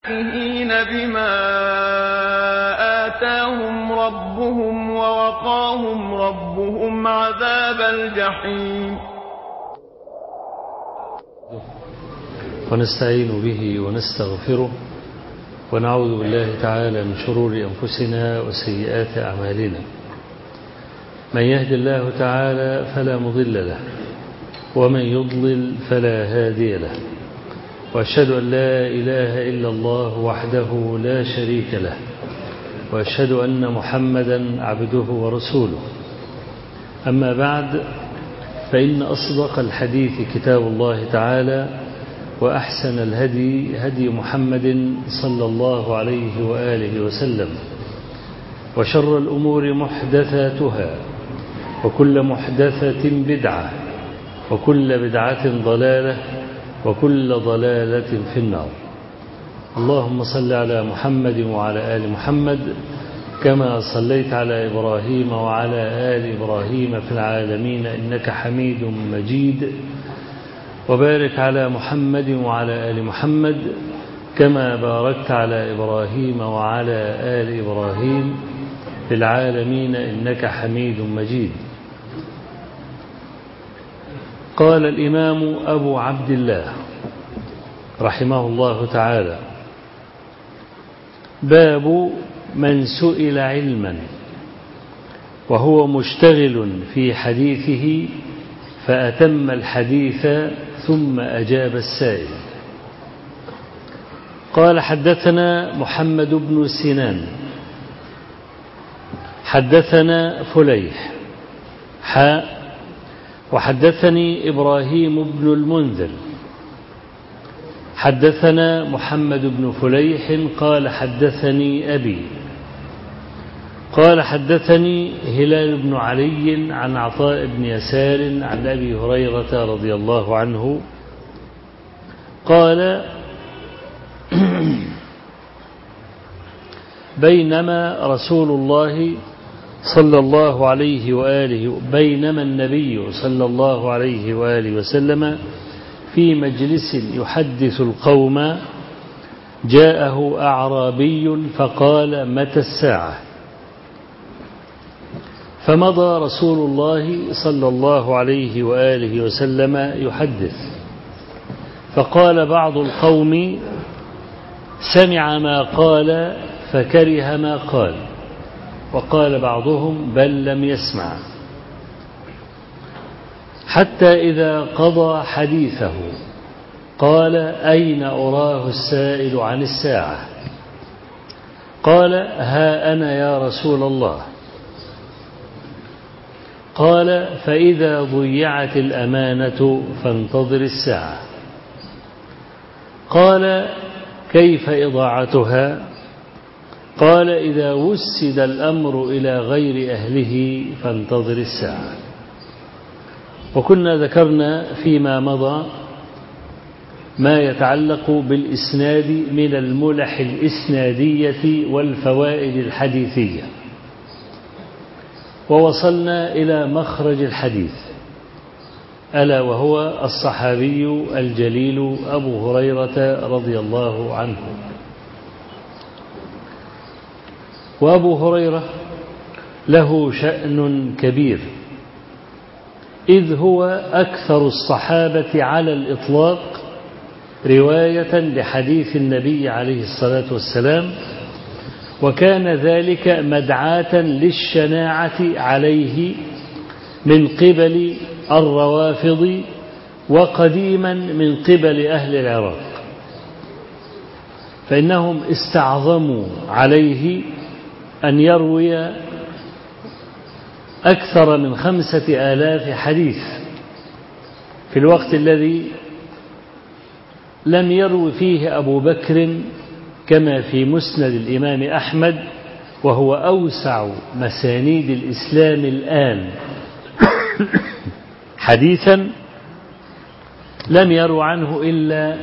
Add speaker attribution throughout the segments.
Speaker 1: فَاكِهِينَ بِمَا آتَاهُمْ رَبُّهُمْ وَوَقَاهُمْ رَبُّهُمْ عَذَابَ الْجَحِيمِ
Speaker 2: ونستعين به ونستغفره ونعوذ بالله تعالى من شرور أنفسنا وسيئات أعمالنا من يهد الله تعالى فلا مضل له ومن يضلل فلا هادي له وأشهد أن لا إله إلا الله وحده لا شريك له وأشهد أن محمدا عبده ورسوله أما بعد فإن أصدق الحديث كتاب الله تعالى وأحسن الهدي هدي محمد صلى الله عليه وآله وسلم وشر الأمور محدثاتها وكل محدثة بدعة وكل بدعة ضلالة وكل ضلالة في النار اللهم صل على محمد وعلى آل محمد كما صليت على إبراهيم وعلى آل إبراهيم في العالمين إنك حميد مجيد وبارك على محمد وعلى آل محمد كما باركت على إبراهيم وعلى آل إبراهيم في العالمين إنك حميد مجيد قال الإمام أبو عبد الله رحمه الله تعالى باب من سئل علما وهو مشتغل في حديثه فأتم الحديث ثم أجاب السائل قال حدثنا محمد بن سنان حدثنا فليح حاء وحدثني إبراهيم بن المنذر حدثنا محمد بن فليح قال حدثني أبي قال حدثني هلال بن علي عن عطاء بن يسار عن أبي هريرة رضي الله عنه قال بينما رسول الله صلى الله عليه وآله بينما النبي صلى الله عليه وآله وسلم في مجلس يحدث القوم جاءه أعرابي فقال متى الساعة فمضى رسول الله صلى الله عليه وآله وسلم يحدث فقال بعض القوم سمع ما قال فكره ما قال وقال بعضهم بل لم يسمع حتى إذا قضى حديثه قال أين أراه السائل عن الساعة قال ها أنا يا رسول الله قال فإذا ضيعت الأمانة فانتظر الساعة قال كيف إضاعتها قال إذا وسد الأمر إلى غير أهله فانتظر الساعة وكنا ذكرنا فيما مضى ما يتعلق بالإسناد من الملح الإسنادية والفوائد الحديثية ووصلنا إلى مخرج الحديث ألا وهو الصحابي الجليل أبو هريرة رضي الله عنه وأبو هريرة له شأن كبير إذ هو أكثر الصحابة على الإطلاق رواية لحديث النبي عليه الصلاة والسلام وكان ذلك مدعاة للشناعة عليه من قبل الروافض وقديما من قبل أهل العراق فإنهم استعظموا عليه أن يروي أكثر من خمسة آلاف حديث في الوقت الذي لم يروي فيه أبو بكر كما في مسند الإمام أحمد وهو أوسع مسانيد الإسلام الآن حديثا لم يرو عنه إلا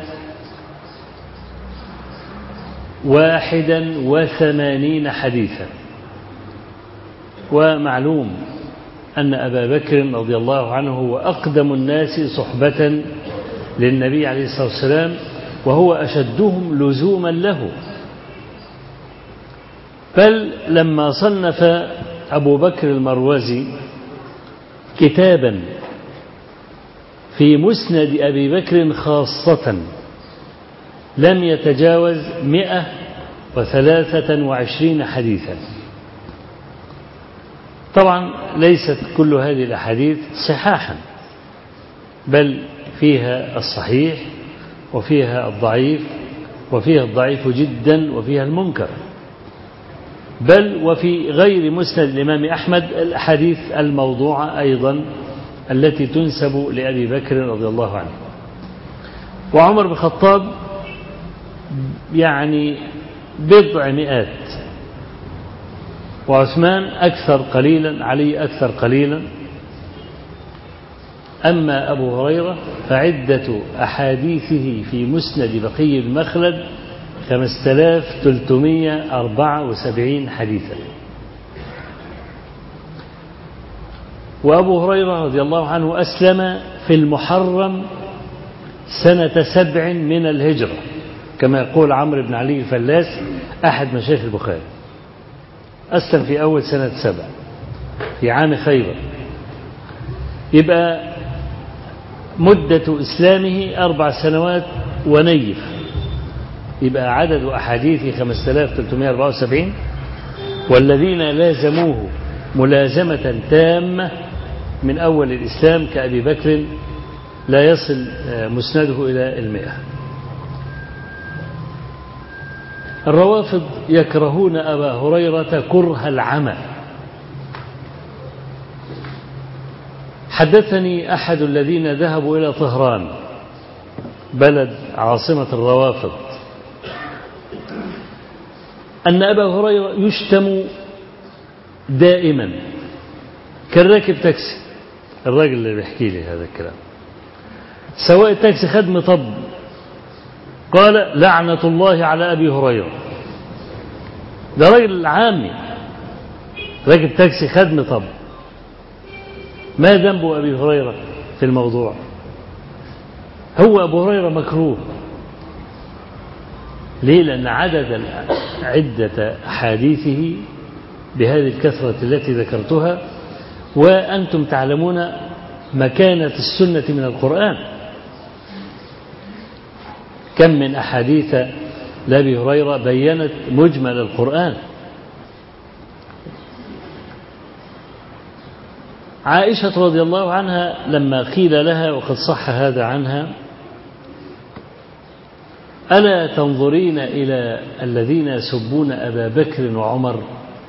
Speaker 2: واحدا وثمانين حديثا ومعلوم أن أبا بكر رضي الله عنه هو أقدم الناس صحبة للنبي عليه الصلاة والسلام وهو أشدهم لزوما له بل لما صنف أبو بكر المروزي كتابا في مسند أبي بكر خاصة لم يتجاوز مئة وثلاثة وعشرين حديثا طبعا ليست كل هذه الأحاديث صحاحا بل فيها الصحيح وفيها الضعيف وفيها الضعيف جدا وفيها المنكر بل وفي غير مسند الإمام أحمد الأحاديث الموضوعة أيضا التي تنسب لأبي بكر رضي الله عنه وعمر بن الخطاب يعني بضع مئات وعثمان أكثر قليلا علي أكثر قليلا أما أبو هريرة فعدة أحاديثه في مسند بقي بن مخلد 5374 حديثا وأبو هريرة رضي الله عنه أسلم في المحرم سنة سبع من الهجرة كما يقول عمرو بن علي الفلاس أحد مشايخ البخاري أسلم في أول سنة سبع في عام خيبر يبقى مدة إسلامه أربع سنوات ونيف يبقى عدد أحاديث 5374 والذين لازموه ملازمة تامة من أول الإسلام كأبي بكر لا يصل مسنده إلى المئة الروافض يكرهون أبا هريرة كره العمى حدثني أحد الذين ذهبوا إلى طهران بلد عاصمة الروافض أن أبا هريرة يشتم دائما كان راكب تاكسي الراجل اللي بيحكي لي هذا الكلام سواء التاكسي خد مطب قال لعنة الله على أبي هريرة ده راجل عامي راكب تاكسي خد مطب ما ذنب أبي هريرة في الموضوع هو أبو هريرة مكروه ليه لأن عدد عدة أحاديثه بهذه الكثرة التي ذكرتها وأنتم تعلمون مكانة السنة من القرآن كم من أحاديث لأبي هريرة بينت مجمل القرآن عائشة رضي الله عنها لما قيل لها وقد صح هذا عنها ألا تنظرين إلى الذين يسبون أبا بكر وعمر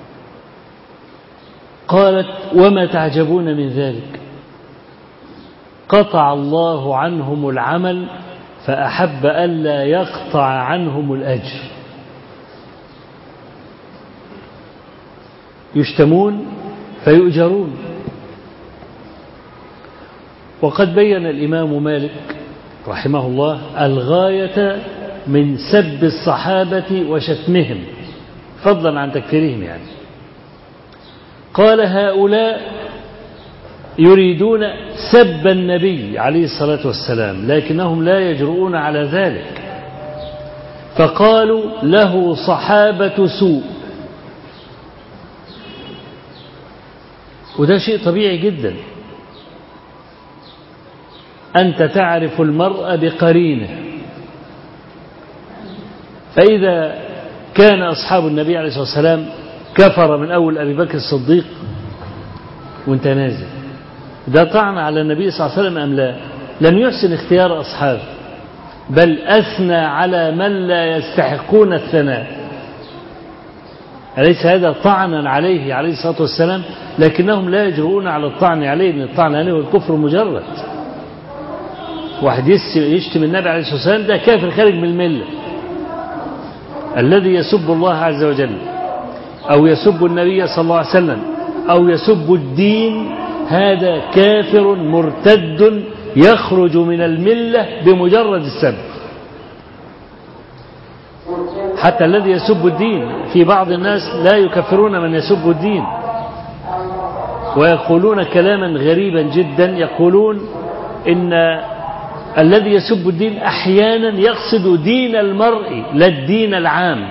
Speaker 2: قالت وما تعجبون من ذلك قطع الله عنهم العمل فأحب ألا يقطع عنهم الأجر يشتمون فيؤجرون وقد بين الإمام مالك رحمه الله الغاية من سب الصحابة وشتمهم فضلا عن تكفيرهم يعني قال هؤلاء يريدون سب النبي عليه الصلاة والسلام لكنهم لا يجرؤون على ذلك فقالوا له صحابة سوء وده شيء طبيعي جدا أنت تعرف المرء بقرينه فإذا كان أصحاب النبي عليه الصلاة والسلام كفر من أول أبي بكر الصديق وانت نازل ده طعن على النبي صلى الله عليه وسلم أم لا لم يحسن اختيار أصحابه بل أثنى على من لا يستحقون الثناء أليس هذا طعنا عليه عليه الصلاة والسلام لكنهم لا يجرؤون على الطعن عليه لأن الطعن عليه هو الكفر مجرد واحد يشتم النبي عليه الصلاة والسلام ده كافر خارج من الملة الذي يسب الله عز وجل أو يسب النبي صلى الله عليه وسلم أو يسب الدين هذا كافر مرتد يخرج من الملة بمجرد السب حتى الذي يسب الدين في بعض الناس لا يكفرون من يسب الدين ويقولون كلاما غريبا جدا يقولون إن الذي يسب الدين أحيانا يقصد دين المرء لا الدين العام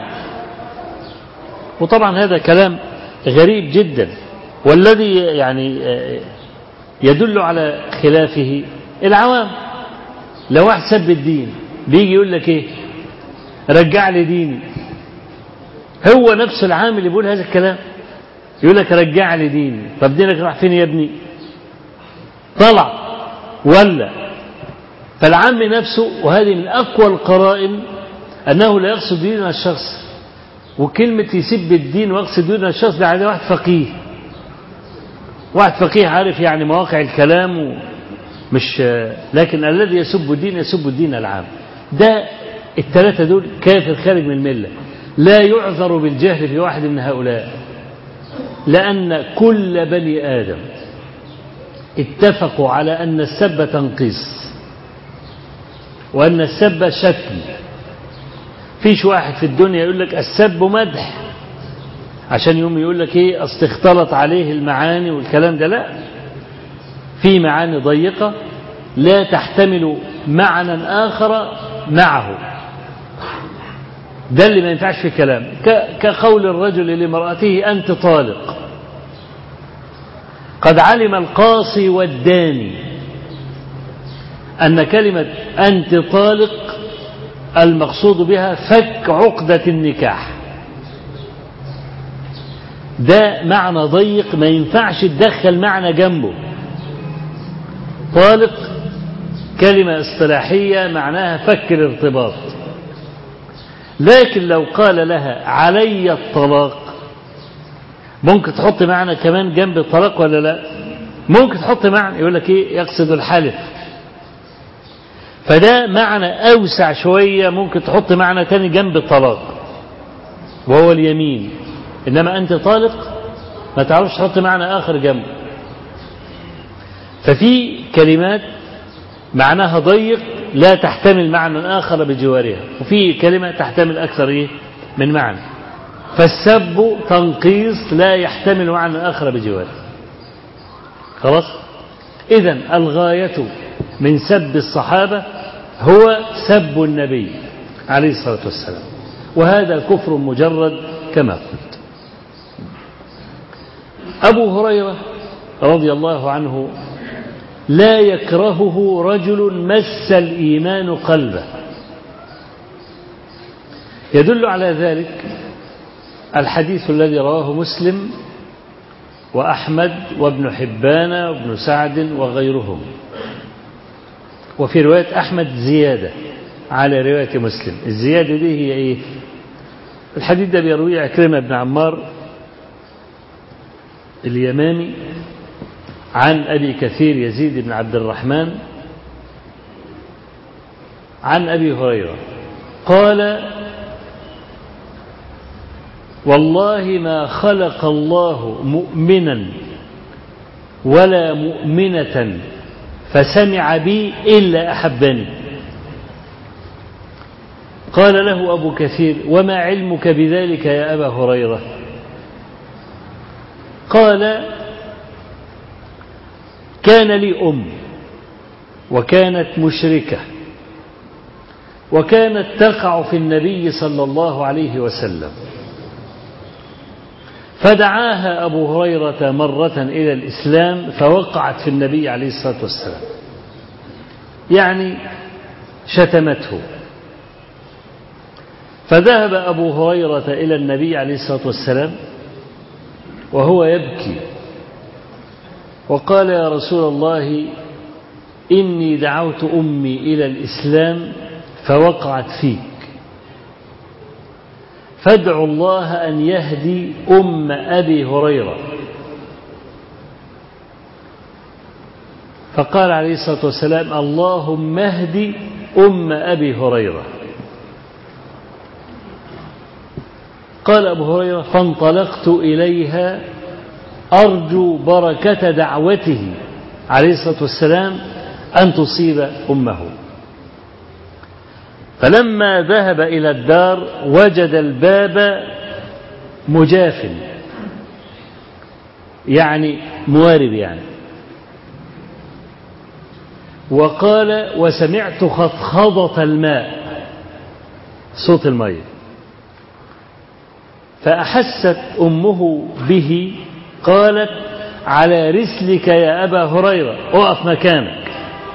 Speaker 2: وطبعا هذا كلام غريب جدا والذي يعني يدل على خلافه العوام لو واحد سب الدين بيجي يقول لك ايه رجع لي ديني هو نفس العام اللي بيقول هذا الكلام يقول لك رجع لي ديني طب دينك راح فين يا ابني طلع ولا فالعام نفسه وهذه من أقوى القرائن أنه لا يقصد دين الشخص وكلمة يسب الدين ويقصد دين الشخص ده عليه واحد فقيه واحد فقيه عارف يعني مواقع الكلام مش لكن الذي يسب الدين يسب الدين العام ده الثلاثة دول كافر خارج من الملة لا يعذر بالجهل في واحد من هؤلاء لأن كل بني آدم اتفقوا على أن السب تنقيص وأن السب شتم فيش واحد في الدنيا يقول لك السب مدح عشان يوم يقول لك ايه اصل اختلط عليه المعاني والكلام ده لا في معاني ضيقة لا تحتمل معنى آخر معه ده اللي ما ينفعش في كلام كقول الرجل لامرأته أنت طالق قد علم القاصي والداني أن كلمة أنت طالق المقصود بها فك عقدة النكاح ده معنى ضيق ما ينفعش تدخل معنى جنبه طالق كلمة اصطلاحية معناها فك الارتباط لكن لو قال لها علي الطلاق ممكن تحط معنى كمان جنب الطلاق ولا لا ممكن تحط معنى يقول لك ايه يقصد الحلف فده معنى اوسع شوية ممكن تحط معنى تاني جنب الطلاق وهو اليمين انما انت طالق ما تعرفش تحط معنى اخر جنبه ففي كلمات معناها ضيق لا تحتمل معنى آخر بجوارها وفي كلمة تحتمل أكثر إيه من معنى فالسب تنقيص لا يحتمل معنى آخر بجواره خلاص إذا الغاية من سب الصحابة هو سب النبي عليه الصلاة والسلام وهذا كفر مجرد كما قلت أبو هريرة رضي الله عنه لا يكرهه رجل مس الإيمان قلبه يدل على ذلك الحديث الذي رواه مسلم وأحمد وابن حبان وابن سعد وغيرهم وفي رواية أحمد زيادة على رواية مسلم الزيادة دي هي إيه الحديث ده بيرويه عكرمة بن عمار اليمامي عن أبي كثير يزيد بن عبد الرحمن عن أبي هريرة قال والله ما خلق الله مؤمنا ولا مؤمنة فسمع بي إلا أحبني قال له أبو كثير وما علمك بذلك يا أبا هريرة قال كان لي أم وكانت مشركة وكانت تقع في النبي صلى الله عليه وسلم فدعاها أبو هريرة مرة إلى الإسلام فوقعت في النبي عليه الصلاة والسلام يعني شتمته فذهب أبو هريرة إلى النبي عليه الصلاة والسلام وهو يبكي وقال يا رسول الله إني دعوت أمي إلى الإسلام فوقعت فيك فادعوا الله أن يهدي أم أبي هريرة فقال عليه الصلاة والسلام اللهم اهدي أم أبي هريرة قال أبو هريرة فانطلقت إليها أرجو بركة دعوته عليه الصلاة والسلام أن تصيب أمه فلما ذهب إلى الدار وجد الباب مجاف يعني موارب يعني وقال وسمعت خضخضة الماء صوت المية فأحست أمه به قالت على رسلك يا أبا هريرة اقف مكانك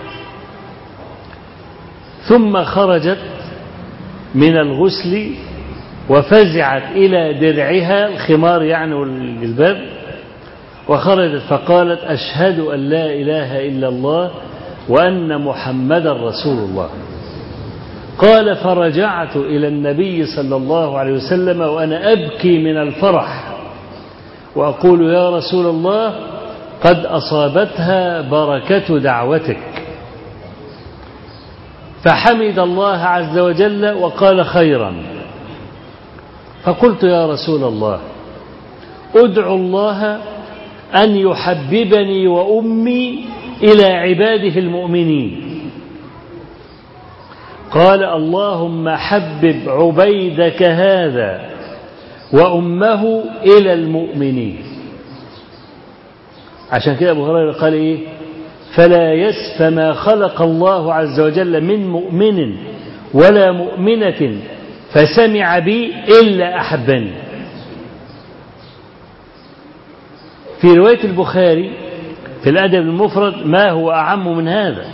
Speaker 2: ثم خرجت من الغسل وفزعت إلى درعها الخمار يعني والجلباب وخرجت فقالت أشهد أن لا إله إلا الله وأن محمدا رسول الله قال فرجعت إلى النبي صلى الله عليه وسلم وأنا أبكي من الفرح وأقول يا رسول الله قد أصابتها بركة دعوتك فحمد الله عز وجل وقال خيرا فقلت يا رسول الله ادعو الله أن يحببني وأمي إلى عباده المؤمنين قال اللهم حبب عبيدك هذا وأمه إلى المؤمنين عشان كده أبو هريرة قال إيه فلا يسف ما خلق الله عز وجل من مؤمن ولا مؤمنة فسمع بي إلا أحبني في رواية البخاري في الأدب المفرد ما هو أعم من هذا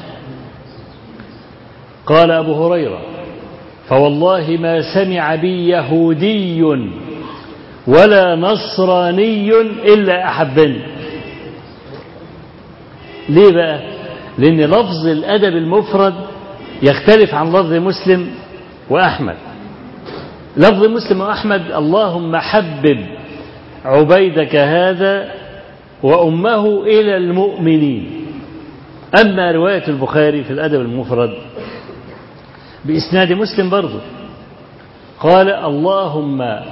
Speaker 2: قال أبو هريرة فوالله ما سمع بي يهودي ولا نصراني إلا أحبني ليه بقى لأن لفظ الأدب المفرد يختلف عن لفظ مسلم وأحمد لفظ مسلم وأحمد اللهم حبب عبيدك هذا وأمه إلى المؤمنين أما رواية البخاري في الأدب المفرد بإسناد مسلم برضه قال اللهم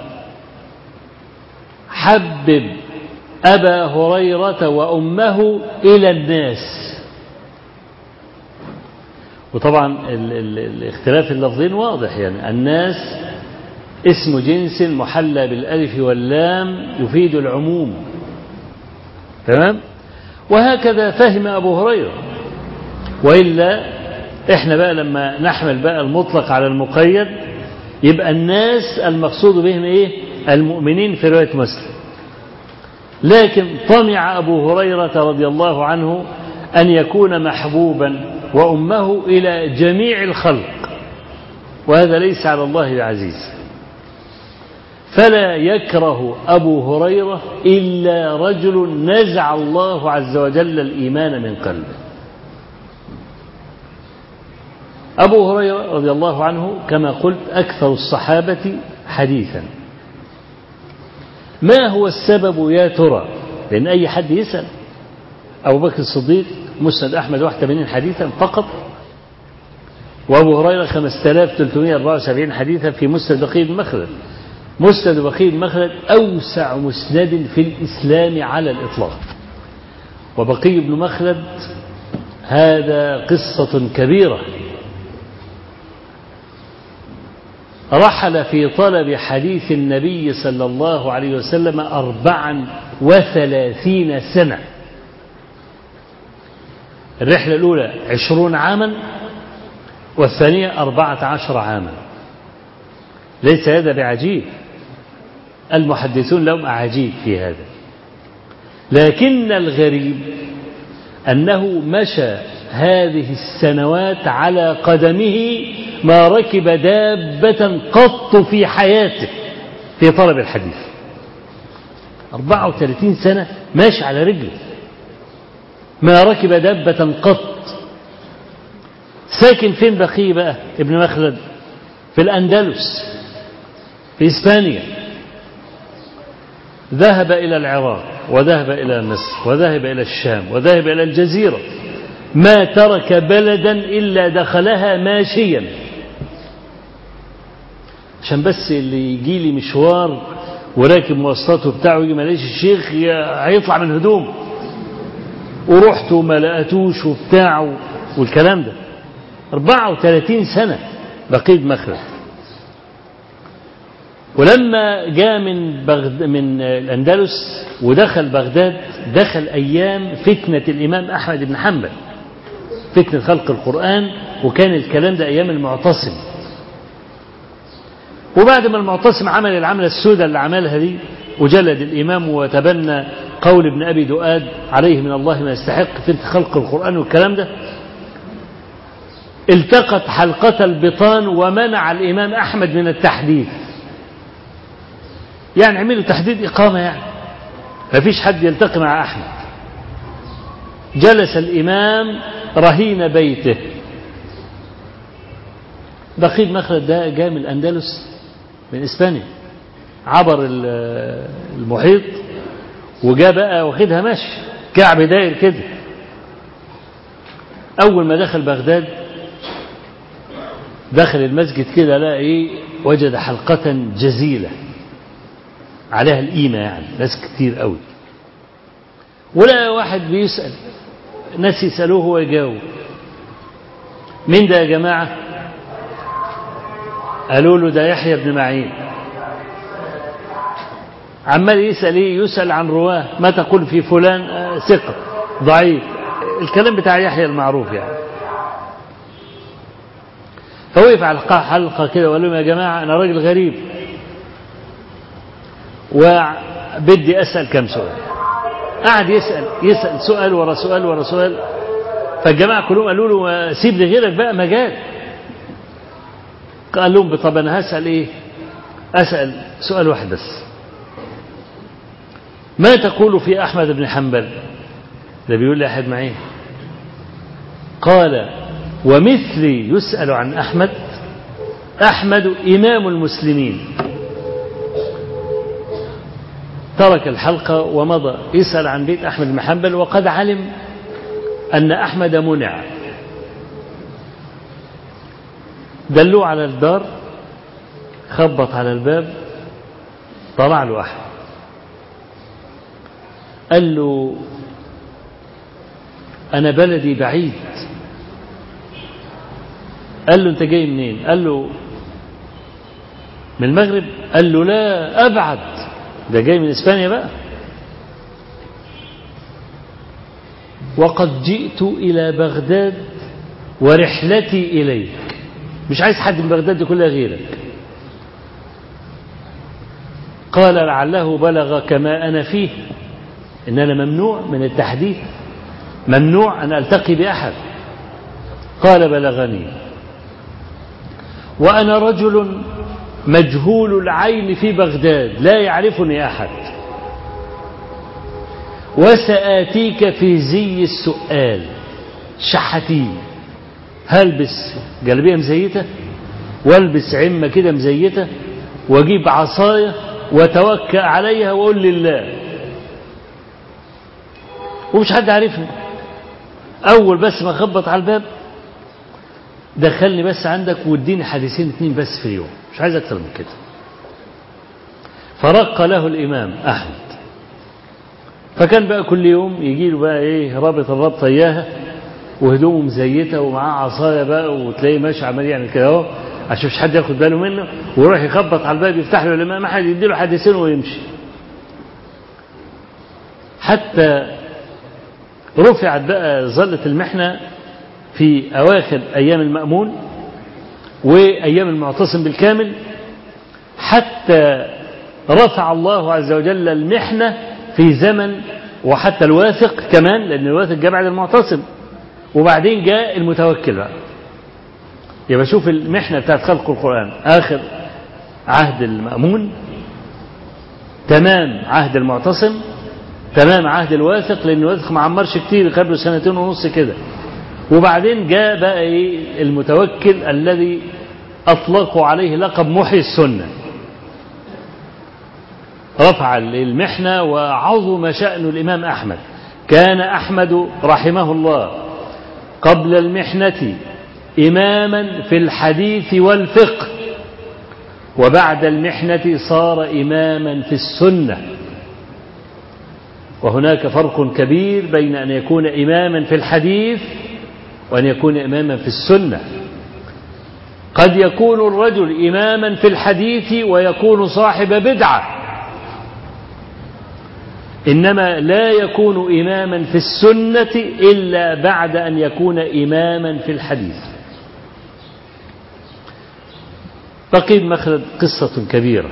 Speaker 2: حبب أبا هريرة وأمه إلى الناس وطبعا ال ال الاختلاف اللفظين واضح يعني الناس اسم جنس محلى بالألف واللام يفيد العموم تمام وهكذا فهم أبو هريرة وإلا إحنا بقى لما نحمل بقى المطلق على المقيد يبقى الناس المقصود بهم إيه المؤمنين في رواية مسلم لكن طمع أبو هريرة رضي الله عنه أن يكون محبوبا وأمه إلى جميع الخلق وهذا ليس على الله بعزيز فلا يكره أبو هريرة إلا رجل نزع الله عز وجل الإيمان من قلبه أبو هريرة رضي الله عنه كما قلت أكثر الصحابة حديثا ما هو السبب يا ترى لأن أي حد يسأل أبو بكر الصديق مسند أحمد 81 حديثا فقط وأبو هريرة 5374 حديثا في مسند بقي بن مخلد مسند بقي بن مخلد أوسع مسند في الإسلام على الإطلاق وبقي بن مخلد هذا قصة كبيرة رحل في طلب حديث النبي صلى الله عليه وسلم أربعا وثلاثين سنة الرحلة الأولى عشرون عاما والثانية أربعة عشر عاما ليس هذا بعجيب المحدثون لهم أعاجيب في هذا لكن الغريب أنه مشى هذه السنوات على قدمه ما ركب دابة قط في حياته في طلب الحديث 34 سنة ماشي على رجله ما ركب دابة قط ساكن فين بقي بقى ابن مخلد في الأندلس في إسبانيا ذهب إلى العراق وذهب إلى مصر وذهب إلى الشام وذهب إلى الجزيرة ما ترك بلدا إلا دخلها ماشيا عشان بس اللي يجي لي مشوار وراكب مواصلاته بتاعه يجي ما لقيش الشيخ هيطلع من هدوم ورحت وما لقيتوش وبتاع والكلام ده 34 سنة بقيت مخلد ولما جاء من بغد من الأندلس ودخل بغداد دخل أيام فتنة الإمام أحمد بن حنبل فتنة خلق القرآن وكان الكلام ده أيام المعتصم وبعد ما المعتصم عمل العملة السوداء اللي عملها دي وجلد الإمام وتبنى قول ابن أبي دؤاد عليه من الله ما يستحق فتنة خلق القرآن والكلام ده التقت حلقة البطان ومنع الإمام أحمد من التحديث يعني عملوا تحديد إقامة يعني ما فيش حد يلتقي مع أحمد جلس الإمام رهين بيته بقيل مخلد ده جاء من الأندلس من إسبانيا عبر المحيط وجاء بقى واخدها ماشي كعب داير كده أول ما دخل بغداد دخل المسجد كده لقى إيه وجد حلقة جزيلة عليها القيمة يعني ناس كتير قوي ولقى واحد بيسأل ناس يسألوه هو يجاوب مين ده يا جماعة قالوا له ده يحيى بن معين عمال يسأل ايه يسأل عن رواه ما تقول في فلان آه ثقة ضعيف الكلام بتاع يحيى المعروف يعني فوقف على حلقة كده وقال لهم يا جماعة أنا راجل غريب وبدي أسأل كم سؤال قعد يسأل يسأل سؤال ورا سؤال ورا سؤال فالجماعة كلهم قالوا له سيب لي غيرك بقى مجال قال لهم طب أنا هسأل إيه أسأل سؤال واحد بس ما تقول في أحمد بن حنبل ده بيقول لي أحد معين قال ومثلي يسأل عن أحمد أحمد إمام المسلمين ترك الحلقة ومضى يسأل عن بيت أحمد بن حنبل وقد علم أن أحمد منع دلوه على الدار خبط على الباب طلع له أحمد قال له أنا بلدي بعيد قال له أنت جاي منين قال له من المغرب قال له لا أبعد ده جاي من إسبانيا بقى وقد جئت إلى بغداد ورحلتي إليك مش عايز حد من بغداد دي كلها غيرك قال لعله بلغ كما أنا فيه إن أنا ممنوع من التحديث ممنوع أن ألتقي بأحد قال بلغني وأنا رجل مجهول العين في بغداد لا يعرفني أحد وسآتيك في زي السؤال شحتين هلبس جلبية مزيتة والبس عمة كده مزيتة واجيب عصاية وتوكأ عليها واقول لله ومش حد عارفني اول بس ما اخبط على الباب دخلني بس عندك واديني حديثين اتنين بس في اليوم مش عايز اكتر من كده فرق له الامام احمد فكان بقى كل يوم يجي له بقى ايه رابط الرابطه اياها وهدومه مزيته ومعاه عصايه بقى وتلاقيه ماشي عمال يعمل كده اهو عشان مش حد ياخد باله منه ويروح يخبط على الباب يفتح له الامام احد يديله حديثين ويمشي حتى رفعت بقى ظلة المحنة في أواخر أيام المأمون وأيام المعتصم بالكامل حتى رفع الله عز وجل المحنة في زمن وحتى الواثق كمان لأن الواثق جاء بعد المعتصم وبعدين جاء المتوكل بقى يبقى شوف المحنة بتاعت خلق القرآن آخر عهد المأمون تمام عهد المعتصم تمام عهد الواثق لأن الواثق ما عمرش كتير قبله سنتين ونص كده وبعدين جاء بقى إيه المتوكل الذي أطلقوا عليه لقب محيي السنة رفع المحنة وعظم شأن الإمام أحمد كان أحمد رحمه الله قبل المحنة إماما في الحديث والفقه وبعد المحنة صار إماما في السنة وهناك فرق كبير بين أن يكون إماما في الحديث وأن يكون إماما في السنة قد يكون الرجل إماما في الحديث ويكون صاحب بدعة إنما لا يكون إماما في السنة إلا بعد أن يكون إماما في الحديث بقي بن مخلد قصة كبيرة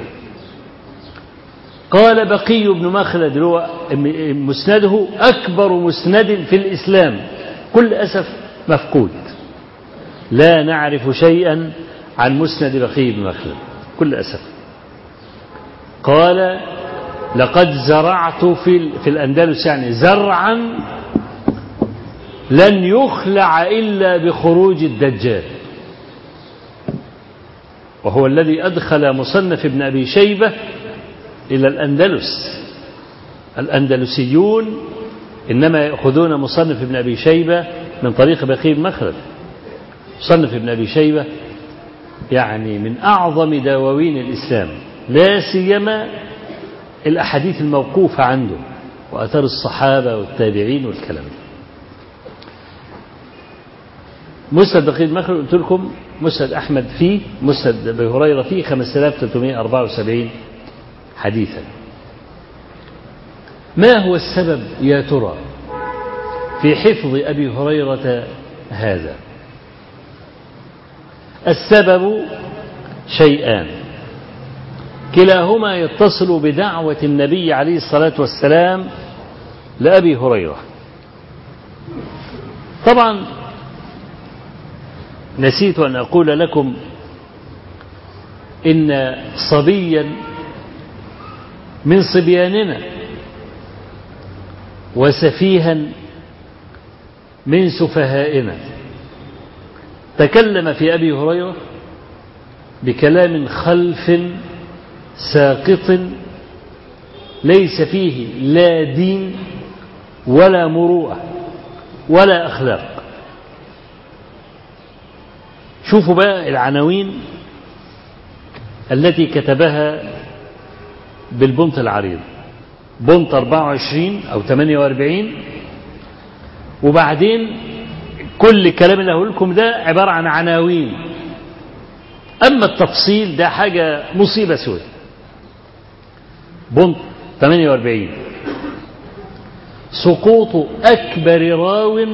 Speaker 2: قال بقي بن مخلد هو مسنده أكبر مسند في الإسلام كل أسف مفقود لا نعرف شيئا عن مسند بقي بن مخلد كل أسف قال لقد زرعت في في الأندلس يعني زرعا لن يخلع إلا بخروج الدجال وهو الذي أدخل مصنف ابن أبي شيبة إلى الأندلس الأندلسيون إنما يأخذون مصنف ابن أبي شيبة من طريق بقي بن مخلد مصنف ابن أبي شيبة يعني من أعظم دواوين الإسلام لا سيما الأحاديث الموقوفة عنده وأثر الصحابة والتابعين والكلام ده مسند بقي مخلد قلت لكم مسند أحمد فيه مسند أبي هريرة فيه 5374 حديثا ما هو السبب يا ترى في حفظ أبي هريرة هذا السبب شيئان كلاهما يتصل بدعوة النبي عليه الصلاة والسلام لأبي هريرة طبعا نسيت أن أقول لكم إن صبيا من صبياننا وسفيها من سفهائنا تكلم في أبي هريرة بكلام خلف ساقط ليس فيه لا دين ولا مروءة ولا أخلاق شوفوا بقى العناوين التي كتبها بالبنط العريض بنط 24 أو 48 وبعدين كل الكلام اللي هقول لكم ده عبارة عن عناوين أما التفصيل ده حاجة مصيبة سود بنط 48 سقوط أكبر راو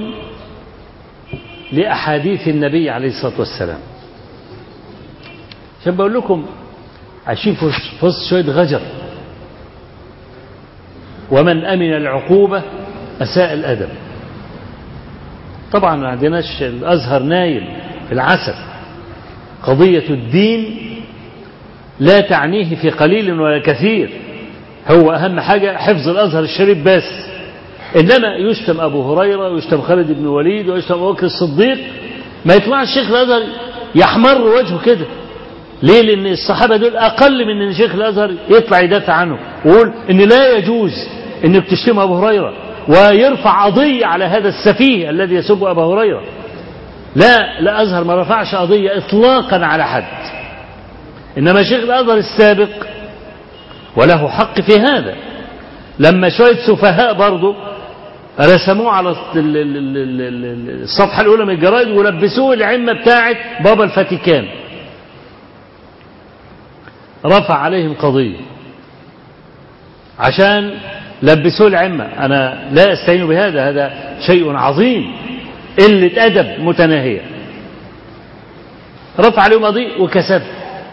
Speaker 2: لأحاديث النبي عليه الصلاة والسلام عشان بقول لكم عايشين في وسط شوية غجر ومن أمن العقوبة أساء الأدب طبعا ما عندناش الأزهر نايم في العسل قضية الدين لا تعنيه في قليل ولا كثير هو أهم حاجة حفظ الأزهر الشريف بس إنما يشتم أبو هريرة ويشتم خالد بن وليد ويشتم أبو بكر الصديق ما يطلع الشيخ الأزهر يحمر وجهه كده ليه لأن الصحابة دول أقل من أن شيخ الأزهر يطلع يدافع عنه ويقول إن لا يجوز إنك تشتم أبو هريرة ويرفع قضية على هذا السفيه الذي يسب أبا هريرة لا لا أزهر ما رفعش قضية إطلاقا على حد إنما شيخ الأزهر السابق وله حق في هذا لما شوية سفهاء برضه رسموه على الصفحة الأولى من الجرائد ولبسوه العمة بتاعة بابا الفاتيكان رفع عليهم قضية عشان لبسوه العمة أنا لا أستعين بهذا هذا شيء عظيم قلة أدب متناهية رفع عليهم قضية وكسب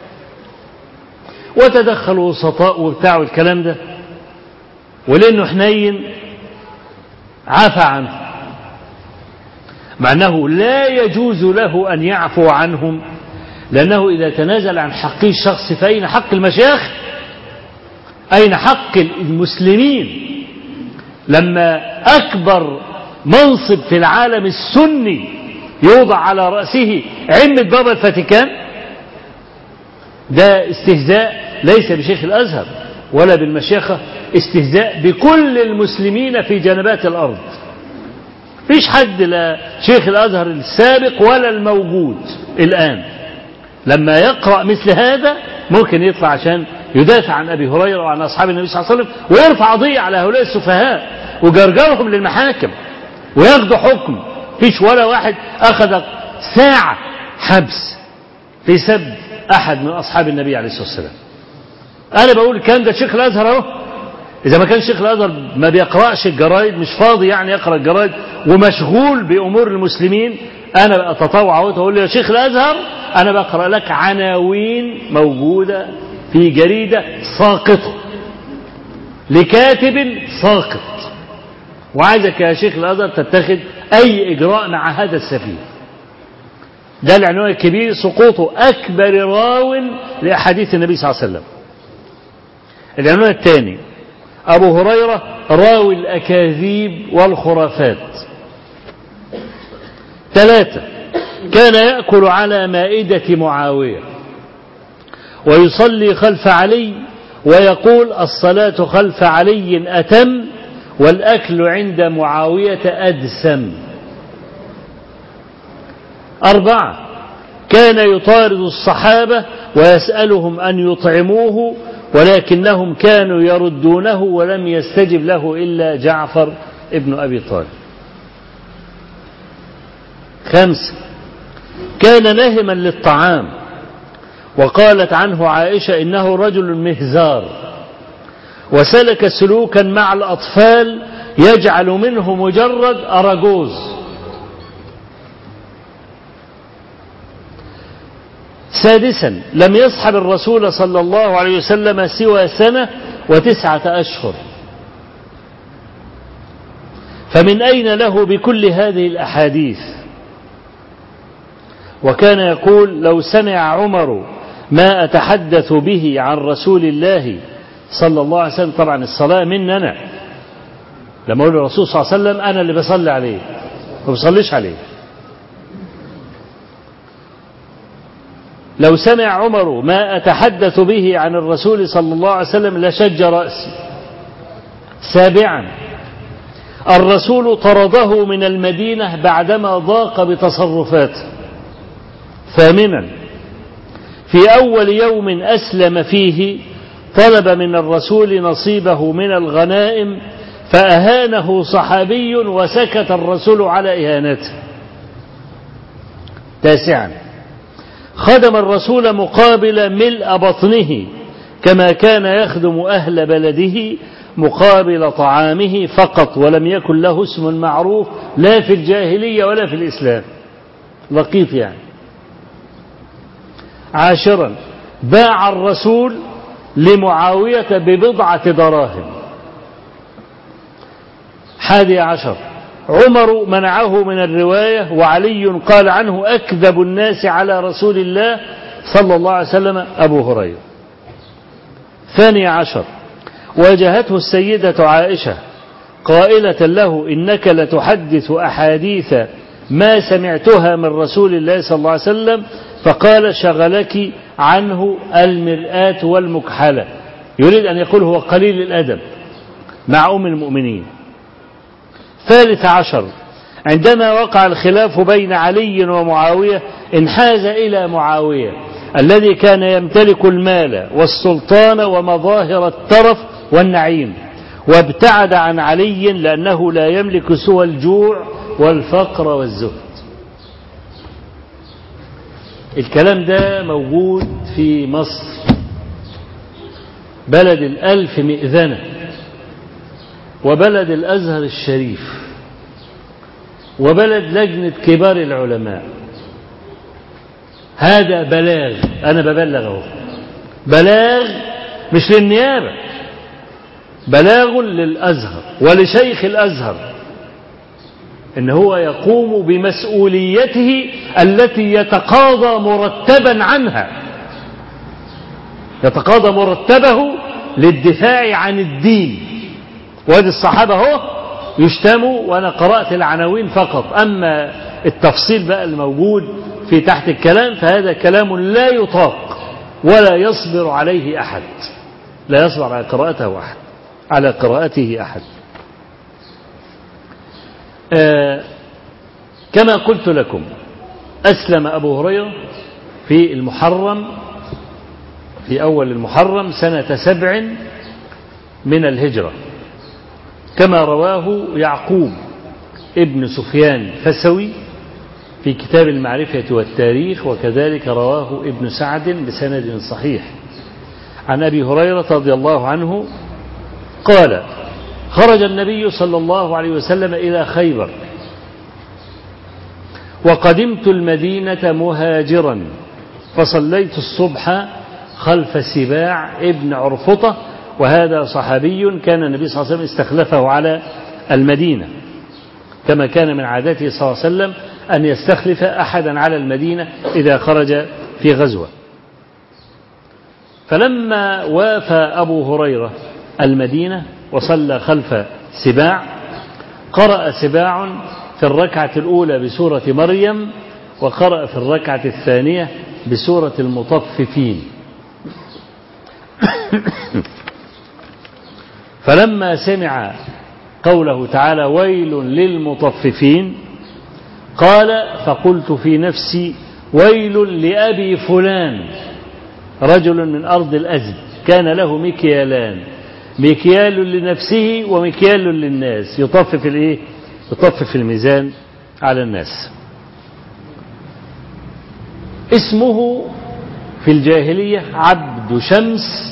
Speaker 2: وتدخلوا وسطاء وبتاع والكلام ده ولأنه حنين عفى عنه مع أنه لا يجوز له أن يعفو عنهم لأنه إذا تنازل عن حقه الشخصي فأين حق المشايخ أين حق المسلمين لما أكبر منصب في العالم السني يوضع على رأسه عمة بابا الفاتيكان ده استهزاء ليس بشيخ الأزهر ولا بالمشيخة استهزاء بكل المسلمين في جنبات الأرض فيش حد لا شيخ الأزهر السابق ولا الموجود الآن لما يقرأ مثل هذا ممكن يطلع عشان يدافع عن أبي هريرة وعن أصحاب النبي صلى الله عليه وسلم ويرفع قضية على هؤلاء السفهاء وجرجرهم للمحاكم وياخدوا حكم فيش ولا واحد أخذ ساعة حبس في سب أحد من أصحاب النبي عليه الصلاة والسلام أنا بقول الكلام ده شيخ الأزهر أهو إذا ما كان شيخ الأزهر ما بيقرأش الجرايد مش فاضي يعني يقرأ الجرايد ومشغول بأمور المسلمين أنا أتطوع وأقول له يا شيخ الأزهر أنا بقرأ لك عناوين موجودة في جريدة ساقطة لكاتب ساقط وعايزك يا شيخ الأزهر تتخذ أي إجراء مع هذا السفيه ده العنوان الكبير سقوط أكبر راو لأحاديث النبي صلى الله عليه وسلم العنوان الثاني أبو هريرة راوي الأكاذيب والخرافات ثلاثة كان يأكل على مائدة معاوية ويصلي خلف علي ويقول الصلاة خلف علي أتم والأكل عند معاوية أدسم أربعة كان يطارد الصحابة ويسألهم أن يطعموه ولكنهم كانوا يردونه ولم يستجب له إلا جعفر ابن أبي طالب خمسة كان نهما للطعام وقالت عنه عائشة إنه رجل مهزار وسلك سلوكا مع الأطفال يجعل منه مجرد أراجوز سادسا لم يصحب الرسول صلى الله عليه وسلم سوى سنة وتسعة أشهر فمن أين له بكل هذه الأحاديث وكان يقول لو سمع عمر ما أتحدث به عن رسول الله صلى الله عليه وسلم طبعا الصلاة مننا لما أقول الرسول صلى الله عليه وسلم أنا اللي بصلي عليه ما بصليش عليه لو سمع عمر ما أتحدث به عن الرسول صلى الله عليه وسلم لشج رأسي سابعا الرسول طرده من المدينة بعدما ضاق بتصرفاته ثامنا في أول يوم أسلم فيه طلب من الرسول نصيبه من الغنائم فأهانه صحابي وسكت الرسول على إهانته تاسعا خدم الرسول مقابل ملء بطنه كما كان يخدم أهل بلده مقابل طعامه فقط ولم يكن له اسم معروف لا في الجاهلية ولا في الإسلام لقيط يعني عاشرا باع الرسول لمعاوية ببضعة دراهم حادي عشر عمر منعه من الرواية وعلي قال عنه أكذب الناس على رسول الله صلى الله عليه وسلم أبو هريرة ثاني عشر واجهته السيدة عائشة قائلة له إنك لتحدث أحاديث ما سمعتها من رسول الله صلى الله عليه وسلم فقال شغلك عنه المرآة والمكحلة يريد أن يقول هو قليل الأدب مع أم المؤمنين ثالث عشر عندما وقع الخلاف بين علي ومعاوية انحاز إلى معاوية الذي كان يمتلك المال والسلطان ومظاهر الترف والنعيم وابتعد عن علي لأنه لا يملك سوى الجوع والفقر والزهد الكلام ده موجود في مصر بلد الألف مئذنة وبلد الأزهر الشريف وبلد لجنة كبار العلماء هذا بلاغ أنا ببلغ أهو بلاغ مش للنيابة بلاغ للأزهر ولشيخ الأزهر إن هو يقوم بمسؤوليته التي يتقاضى مرتبا عنها يتقاضى مرتبه للدفاع عن الدين وادي الصحابة هو يشتموا وأنا قرأت العناوين فقط أما التفصيل بقى الموجود في تحت الكلام فهذا كلام لا يطاق ولا يصبر عليه أحد لا يصبر على قراءته أحد على قراءته أحد آه كما قلت لكم أسلم أبو هريرة في المحرم في أول المحرم سنة سبع من الهجرة كما رواه يعقوب ابن سفيان فسوي في كتاب المعرفة والتاريخ وكذلك رواه ابن سعد بسند صحيح عن أبي هريرة رضي الله عنه قال خرج النبي صلى الله عليه وسلم إلى خيبر وقدمت المدينة مهاجرا فصليت الصبح خلف سباع ابن عرفطة وهذا صحابي كان النبي صلى الله عليه وسلم استخلفه على المدينة كما كان من عادته صلى الله عليه وسلم أن يستخلف أحدا على المدينة إذا خرج في غزوة فلما وافى أبو هريرة المدينة وصلى خلف سباع قرأ سباع في الركعة الأولى بسورة مريم وقرأ في الركعة الثانية بسورة المطففين فلما سمع قوله تعالى ويل للمطففين قال فقلت في نفسي ويل لأبي فلان رجل من أرض الأزد كان له مكيالان مكيال لنفسه ومكيال للناس يطفف الايه يطفف الميزان على الناس اسمه في الجاهلية عبد شمس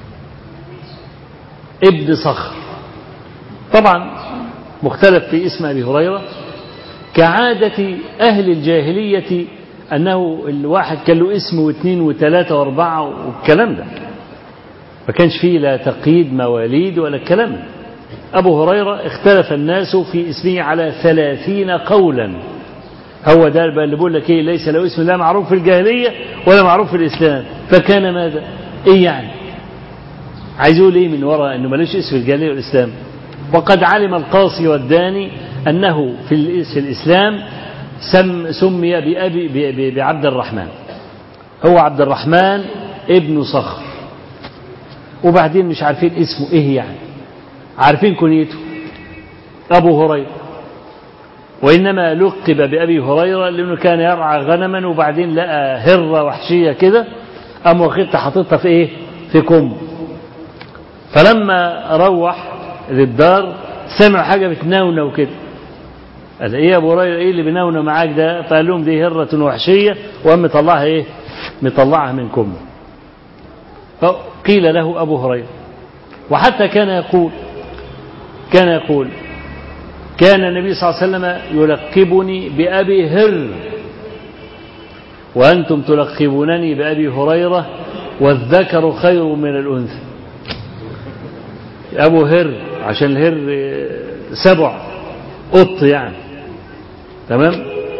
Speaker 2: ابن صخر طبعا مختلف في اسم أبي هريرة كعادة أهل الجاهلية أنه الواحد كان له اسم واثنين وثلاثة وأربعة والكلام ده ما كانش فيه لا تقييد مواليد ولا الكلام ده أبو هريرة اختلف الناس في اسمه على ثلاثين قولا هو ده بقى اللي بيقول لك ايه ليس له اسم لا معروف في الجاهلية ولا معروف في الإسلام فكان ماذا ايه يعني عايز يقول ايه من وراء انه ملوش اسم في الجاهلية والإسلام وقد علم القاصي والداني أنه في في الإسلام سم سمي بأبي بعبد الرحمن هو عبد الرحمن ابن صخر وبعدين مش عارفين اسمه ايه يعني عارفين كنيته أبو هريرة وإنما لقب بأبي هريرة لأنه كان يرعى غنما وبعدين لقى هرة وحشية كده قام واخدها حاططها في إيه؟ في كم فلما روح للدار سمع حاجة بتنونة كده قال إيه يا أبو هريرة إيه اللي بنونة معاك ده؟ فقال لهم دي هرة وحشية وقام مطلعها إيه؟ مطلعها من كم فقيل له أبو هريرة وحتى كان يقول كان يقول كان النبي صلى الله عليه وسلم يلقبني بأبي هر وأنتم تلقبونني بأبي هريرة والذكر خير من الأنثى أبو هر عشان الهر سبع قط يعني تمام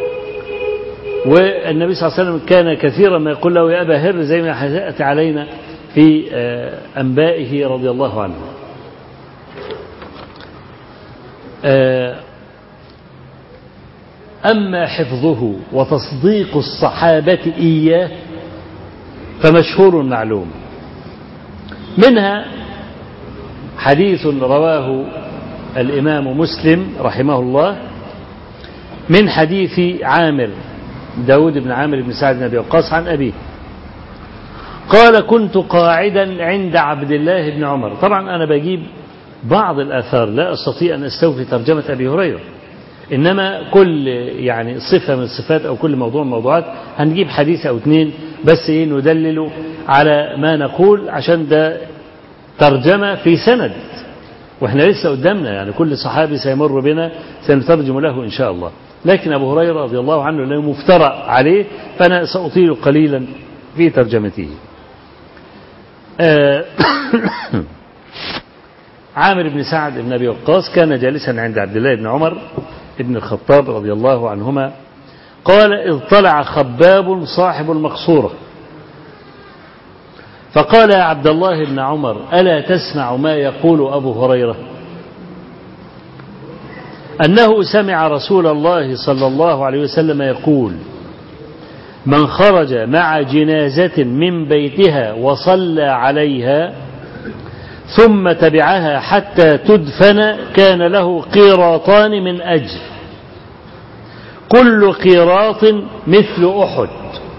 Speaker 2: والنبي صلى الله عليه وسلم كان كثيرا ما يقول له يا أبا هر زي ما حزأت علينا في أنبائه رضي الله عنه أما حفظه وتصديق الصحابة إياه فمشهور معلوم منها حديث رواه الإمام مسلم رحمه الله من حديث عامر داود بن عامر بن سعد بن أبي وقاص عن أبيه قال كنت قاعدا عند عبد الله بن عمر طبعا أنا بجيب بعض الآثار لا أستطيع أن أستوفي ترجمة أبي هريرة إنما كل يعني صفة من الصفات أو كل موضوع من الموضوعات هنجيب حديث أو اثنين بس إيه ندلل على ما نقول عشان ده ترجمة في سند وإحنا لسه قدامنا يعني كل صحابي سيمر بنا سنترجم له إن شاء الله لكن أبو هريرة رضي الله عنه له مفترى عليه فأنا سأطيل قليلا في ترجمته عامر بن سعد بن أبي وقاص كان جالسا عند عبد الله بن عمر بن الخطاب رضي الله عنهما قال إذ طلع خباب صاحب المقصورة فقال يا عبد الله بن عمر ألا تسمع ما يقول أبو هريرة أنه سمع رسول الله صلى الله عليه وسلم يقول من خرج مع جنازة من بيتها وصلى عليها ثم تبعها حتى تدفن كان له قيراطان من أجر كل قيراط مثل أحد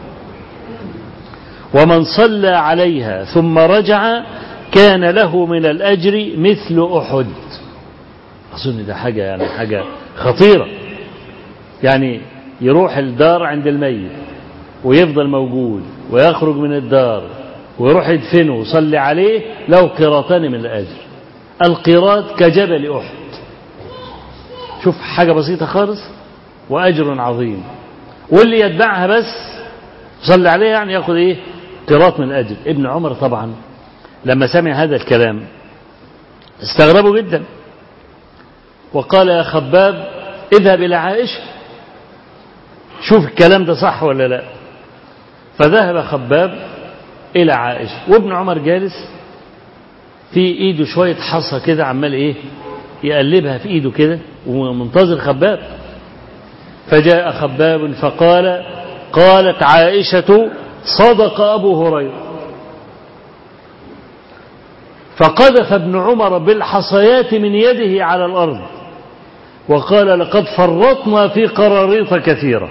Speaker 2: ومن صلى عليها ثم رجع كان له من الأجر مثل أحد أظن ده حاجة يعني حاجة خطيرة يعني يروح الدار عند الميت ويفضل موجود ويخرج من الدار ويروح يدفنه ويصلي عليه له قيراطان من الأجر القيراط كجبل أحد شوف حاجة بسيطة خالص وأجر عظيم واللي يتبعها بس صلى عليه يعني ياخذ ايه قيراط من الأجر ابن عمر طبعا لما سمع هذا الكلام استغربوا جدا وقال يا خباب اذهب إلى عائشة شوف الكلام ده صح ولا لا فذهب خباب إلى عائشة وابن عمر جالس في إيده شوية حصى كده عمال إيه يقلبها في إيده كده ومنتظر خباب فجاء خباب فقال قالت عائشة صدق أبو هريرة فقذف ابن عمر بالحصيات من يده على الأرض وقال لقد فرطنا في قراريط كثيرة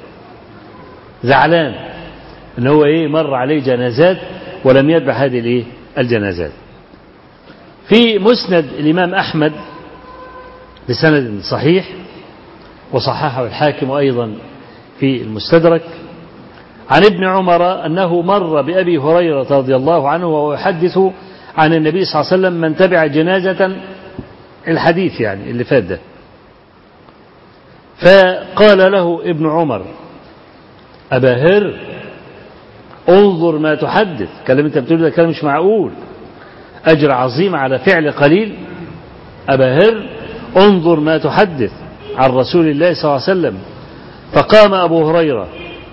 Speaker 2: زعلان ان هو ايه مر عليه جنازات ولم يتبع هذه الايه الجنازات في مسند الامام احمد بسند صحيح وصححه الحاكم ايضا في المستدرك عن ابن عمر انه مر بابي هريره رضي الله عنه وهو يحدث عن النبي صلى الله عليه وسلم من تبع جنازه الحديث يعني اللي فات ده فقال له ابن عمر أبا هر انظر ما تحدث كلام انت بتقول ده كلام مش معقول أجر عظيم على فعل قليل أبا هر انظر ما تحدث عن رسول الله صلى الله عليه وسلم فقام أبو هريرة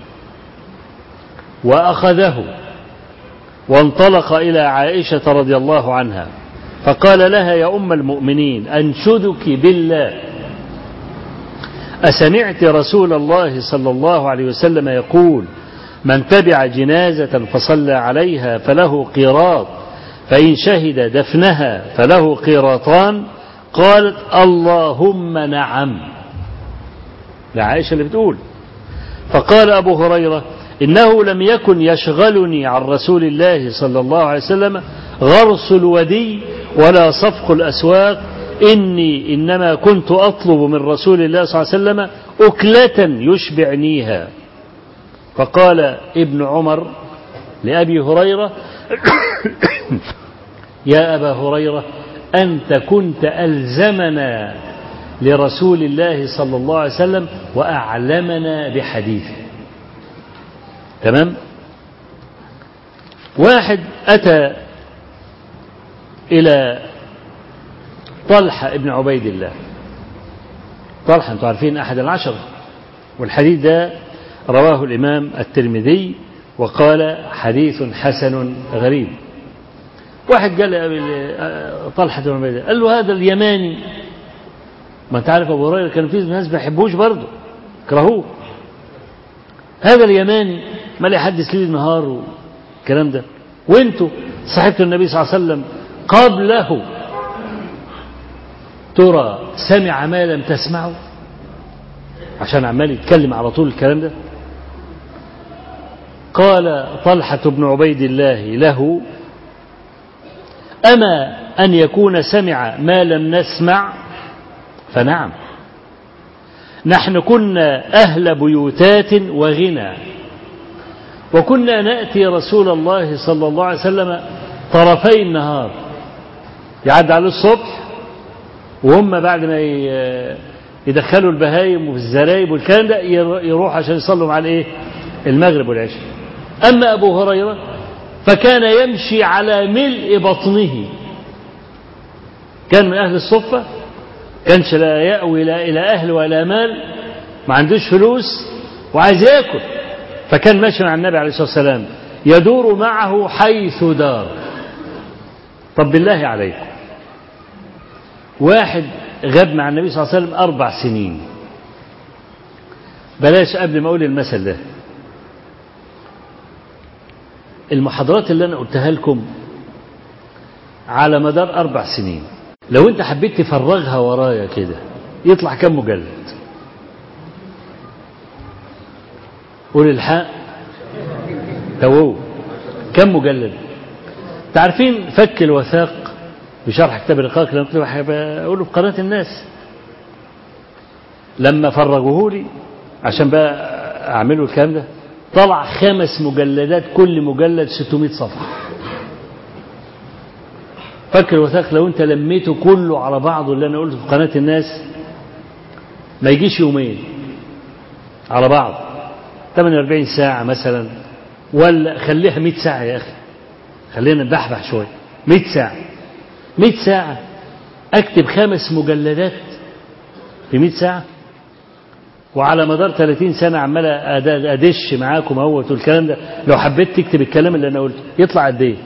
Speaker 2: وأخذه وانطلق إلى عائشة رضي الله عنها فقال لها يا أم المؤمنين أنشدك بالله أسمعت رسول الله صلى الله عليه وسلم يقول من تبع جنازة فصلى عليها فله قيراط فإن شهد دفنها فله قيراطان قالت اللهم نعم لعائشة اللي بتقول فقال أبو هريرة إنه لم يكن يشغلني عن رسول الله صلى الله عليه وسلم غرس الودي ولا صفق الأسواق إني إنما كنت أطلب من رسول الله صلى الله عليه وسلم أكلة يشبعنيها فقال ابن عمر لأبي هريرة يا أبا هريرة أنت كنت ألزمنا لرسول الله صلى الله عليه وسلم وأعلمنا بحديثه تمام واحد أتى إلى طلحة ابن عبيد الله طلحة أنتم عارفين أحد العشرة والحديث ده رواه الإمام الترمذي وقال حديث حسن غريب واحد قال طلحة بن عبيد الله قال له هذا اليماني ما انت عارف ابو هريره كان في ناس ما يحبوش برضه كرهوه هذا اليماني ما لا يحدث ليل نهار والكلام ده وانتوا صاحبتوا النبي صلى الله عليه وسلم قبله ترى سمع ما لم تسمعه عشان عمال يتكلم على طول الكلام ده قال طلحة بن عبيد الله له أما أن يكون سمع ما لم نسمع فنعم نحن كنا أهل بيوتات وغنى وكنا نأتي رسول الله صلى الله عليه وسلم طرفي النهار يعد عليه الصبح وهم بعد ما يدخلوا البهايم والزرايب والكلام ده يروح عشان يصلوا مع الايه المغرب والعشاء اما ابو هريره فكان يمشي على ملء بطنه كان من اهل الصفه كانش لا يأوي لا إلى أهل ولا مال ما عندوش فلوس وعايز ياكل فكان ماشي مع النبي عليه الصلاة والسلام يدور معه حيث دار طب بالله عليكم واحد غاب مع النبي صلى الله عليه وسلم أربع سنين بلاش قبل ما أقول المثل ده المحاضرات اللي أنا قلتها لكم على مدار أربع سنين لو أنت حبيت تفرغها ورايا كده يطلع كم مجلد قول الحق تو كم مجلد تعرفين فك الوثاق بشرح كتاب الرقاق اللي كنت بقوله في قناة الناس لما فرغوه لي عشان بقى أعمله الكلام ده طلع خمس مجلدات كل مجلد 600 صفحة فاكر الوثائق لو انت لميته كله على بعضه اللي انا قلته في قناه الناس ما يجيش يومين على بعض 48 ساعه مثلا ولا خليها 100 ساعه يا اخي خلينا نبحبح شويه 100 ساعه 100 ساعه اكتب خمس مجلدات في 100 ساعه وعلى مدار 30 سنه عمال ادش معاكم اهوت والكلام ده لو حبيت تكتب الكلام اللي انا قلته يطلع قد ايه؟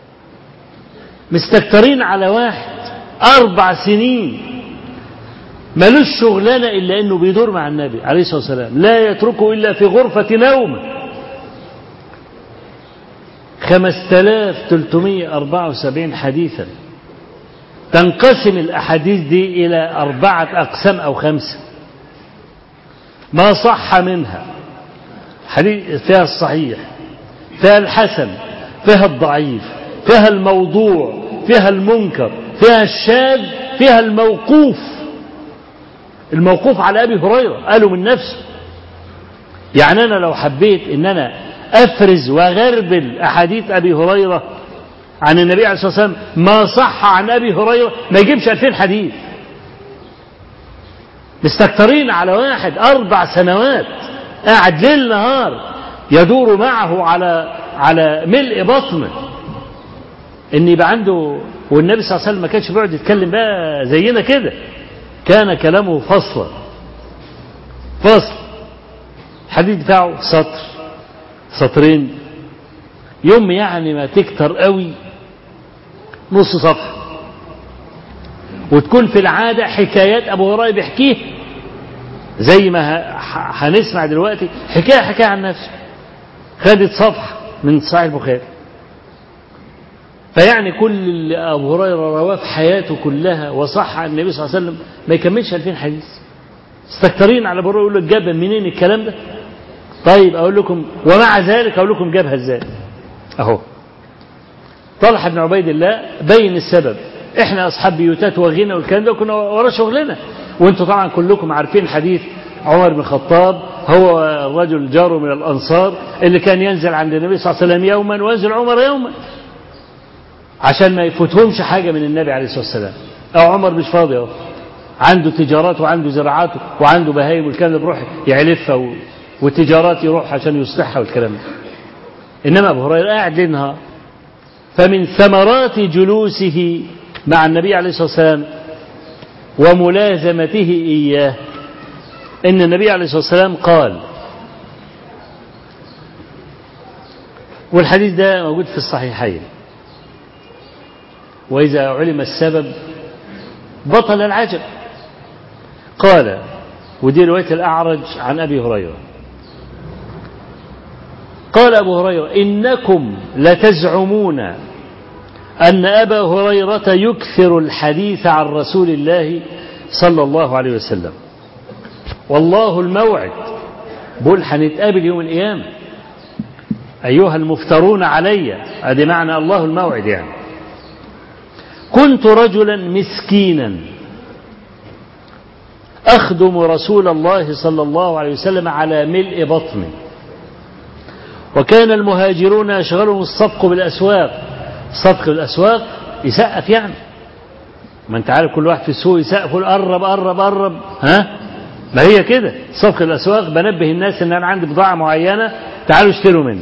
Speaker 2: مستكترين على واحد أربع سنين ملوش شغلانة إلا أنه بيدور مع النبي عليه الصلاة والسلام لا يتركه إلا في غرفة نومه خمسة آلاف تلتمية أربعة وسبعين حديثا تنقسم الأحاديث دي إلى أربعة أقسام أو خمسة ما صح منها حديث فيها الصحيح فيها الحسن فيها الضعيف فيها الموضوع فيها المنكر فيها الشاذ فيها الموقوف الموقوف على ابي هريره قالوا من نفسه يعني انا لو حبيت ان انا افرز واغربل احاديث ابي هريره عن النبي عليه الصلاه والسلام ما صح عن ابي هريره ما يجيبش 2000 حديث مستكترين على واحد اربع سنوات قاعد ليل نهار يدور معه على على ملء بطنه ان يبقى عنده والنبي صلى الله عليه وسلم ما كانش بيقعد يتكلم بقى زينا كده كان كلامه فصلا فصل الحديث بتاعه سطر سطرين يوم يعني ما تكتر قوي نص صفحه وتكون في العاده حكايات ابو هريره بيحكيها زي ما هنسمع دلوقتي حكايه حكايه عن نفسه خدت صفحه من صحيح البخاري فيعني كل اللي أبو هريرة رواه في حياته كلها وصح عن النبي صلى الله عليه وسلم ما يكملش 2000 حديث مستكترين على أبو هريرة يقول لك جاب منين الكلام ده طيب أقول لكم ومع ذلك أقول لكم جابها إزاي أهو طلحة بن عبيد الله بين السبب احنا اصحاب بيوتات وغنى والكلام ده كنا ورا شغلنا وانتم طبعا كلكم عارفين حديث عمر بن الخطاب هو الرجل جاره من الانصار اللي كان ينزل عند النبي صلى الله عليه وسلم يوما وينزل عمر يوما عشان ما يفوتهمش حاجة من النبي عليه الصلاة والسلام أو عمر مش فاضي أهو عنده تجارات وعنده زراعات وعنده بهايم والكلام ده بيروح يعلفها و... والتجارات يروح عشان يصلحها والكلام ده إنما أبو هريرة قاعد ليل نهار فمن ثمرات جلوسه مع النبي عليه الصلاة والسلام وملازمته إياه إن النبي عليه الصلاة والسلام قال والحديث ده موجود في الصحيحين وإذا علم السبب بطل العجب قال ودي رواية الأعرج عن أبي هريرة قال أبو هريرة إنكم لتزعمون أن أبا هريرة يكثر الحديث عن رسول الله صلى الله عليه وسلم والله الموعد بقول هنتقابل يوم القيامة أيها المفترون علي أدي معنى الله الموعد يعني كنت رجلا مسكينا أخدم رسول الله صلى الله عليه وسلم على ملء بطني وكان المهاجرون يشغلهم الصفق بالأسواق الصفق بالأسواق يسقف يعني ما انت عارف كل واحد في السوق يسقف يقول قرب قرب قرب ها ما هي كده صفق الأسواق بنبه الناس ان انا عندي بضاعة معينة تعالوا اشتروا مني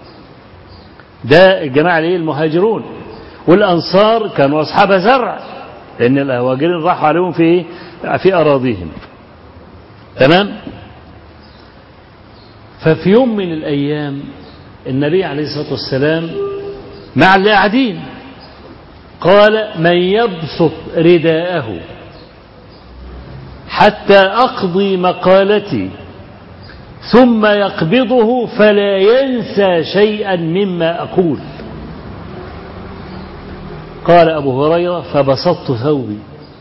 Speaker 2: ده الجماعة الايه المهاجرون والأنصار كانوا أصحاب زرع لأن المهاجرين راحوا عليهم في في أراضيهم تمام ففي يوم من الأيام النبي عليه الصلاة والسلام مع اللي قاعدين قال من يبسط رداءه حتى أقضي مقالتي ثم يقبضه فلا ينسى شيئا مما أقول قال أبو هريرة فبسطت ثوبي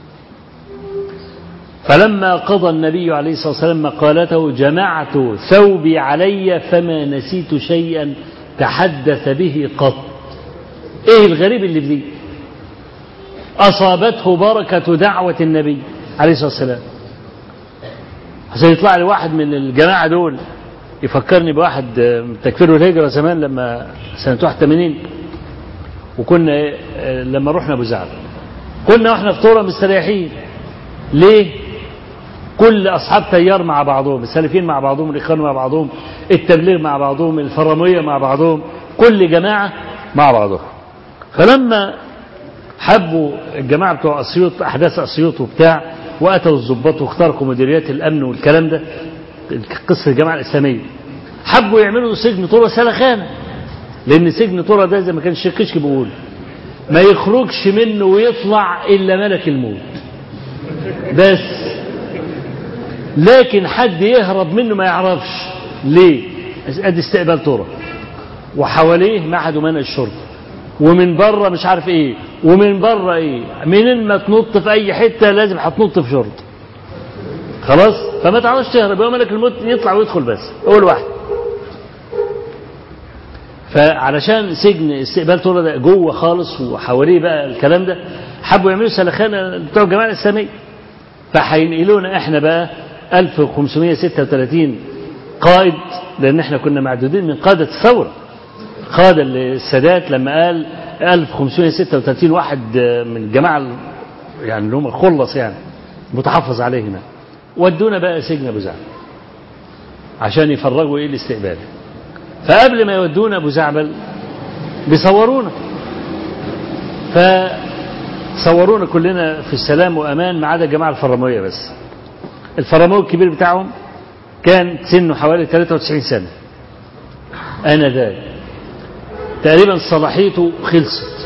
Speaker 2: فلما قضى النبي عليه الصلاة والسلام مقالته جمعت ثوبي علي فما نسيت شيئا تحدث به قط ايه الغريب اللي في دي أصابته بركة دعوة النبي عليه الصلاة والسلام عشان يطلع لي واحد من الجماعة دول يفكرني بواحد تكفير الهجرة زمان لما سنة 81 وكنا إيه، آه، لما رحنا ابو زعل كنا واحنا في طوره مستريحين ليه كل اصحاب تيار مع بعضهم السلفيين مع بعضهم الاخوان مع بعضهم التبليغ مع بعضهم الفراميه مع بعضهم كل جماعه مع بعضهم فلما حبوا الجماعه بتوع اسيوط احداث اسيوط وبتاع واتوا الضباط واخترقوا مديريات الامن والكلام ده قصه الجماعه الاسلاميه حبوا يعملوا سجن طرة سلخانه لان سجن طرة ده زي ما كان الشيخ كشك بيقول ما يخرجش منه ويطلع الا ملك الموت بس لكن حد يهرب منه ما يعرفش ليه ادي استقبال طرق وحواليه معهد ومنع الشرطه ومن بره مش عارف ايه ومن بره ايه منين ما تنط في اي حته لازم هتنط في شرطه خلاص فما تعرفش تهرب هو ملك الموت يطلع ويدخل بس هو الواحد فعلشان سجن استقبال طرق ده جوه خالص وحواليه بقى الكلام ده حبوا يعملوا سلخانه بتوع الجماعه الاسلاميه فهينقلونا احنا بقى 1536 قائد لان احنا كنا معدودين من قاده الثوره قاد السادات لما قال 1536 واحد من الجماعه يعني اللي هم الخلص يعني متحفظ عليه هنا ودونا بقى سجن ابو زعبل عشان يفرغوا ايه الاستقبال فقبل ما يودونا ابو زعبل بيصورونا فصورونا كلنا في السلام وامان ما عدا الجماعه الفرامويه بس الفراموي الكبير بتاعهم كان سنه حوالي 93 سنه انا ذاك تقريبا صلاحيته خلصت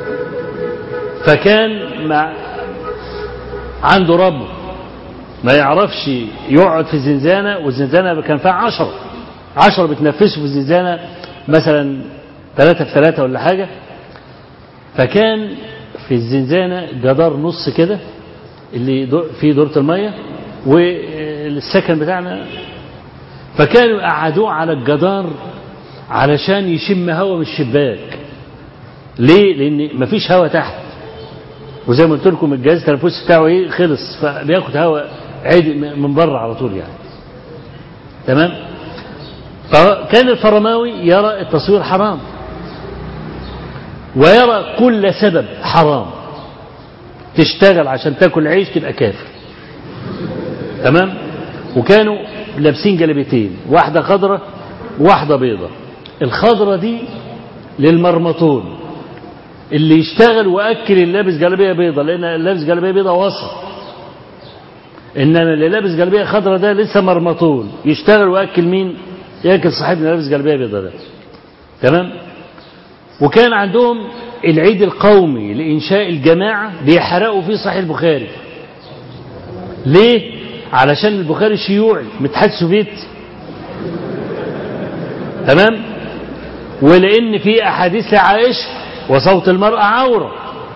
Speaker 2: فكان مع عنده رب ما يعرفش يقعد في الزنزانة والزنزانة كان فيها عشرة عشرة بتنفسوا في الزنزانة مثلا ثلاثة في ثلاثة ولا حاجة فكان في الزنزانة جدار نص كده اللي دو فيه دورة المية والسكن بتاعنا فكانوا قعدوه على الجدار علشان يشم هوا من الشباك ليه؟ لأن مفيش هوا تحت وزي ما قلت لكم الجهاز التنفسي بتاعه ايه خلص فبياخد هواء عادي من بره على طول يعني تمام فكان الفرماوي يرى التصوير حرام ويرى كل سبب حرام تشتغل عشان تاكل عيش تبقى كافر تمام وكانوا لابسين جلبيتين واحده خضراء وواحده بيضة الخضراء دي للمرمطون اللي يشتغل واكل اللي لابس جلابيه بيضة لان اللي لابس جلابيه بيضة وسط انما اللي لابس جلابيه خضراء ده لسه مرمطون يشتغل واكل مين ياكل صاحبنا لابس جلابيه بيضة ده تمام وكان عندهم العيد القومي لإنشاء الجماعة بيحرقوا فيه صحيح البخاري ليه؟ علشان البخاري شيوعي من الاتحاد السوفيتي تمام؟ ولأن في أحاديث لعائشة وصوت المرأة عورة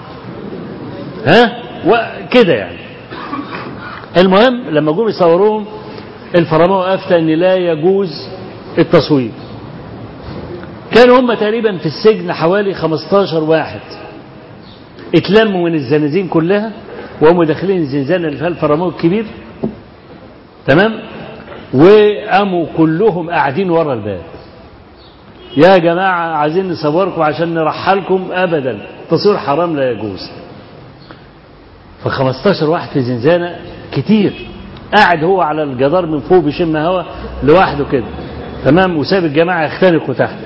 Speaker 2: ها؟ وكده يعني المهم لما جم يصوروهم الفرماء أفتى أن لا يجوز التصوير كانوا هم تقريبا في السجن حوالي 15 واحد اتلموا من الزنازين كلها وهم داخلين الزنزانة اللي فيها الفرامو الكبير تمام وقاموا كلهم قاعدين ورا الباب يا جماعة عايزين نصوركم عشان نرحلكم أبدا تصوير حرام لا يجوز ف 15 واحد في زنزانة كتير قاعد هو على الجدار من فوق بيشم هوا لوحده كده تمام وساب الجماعة يختنقوا تحت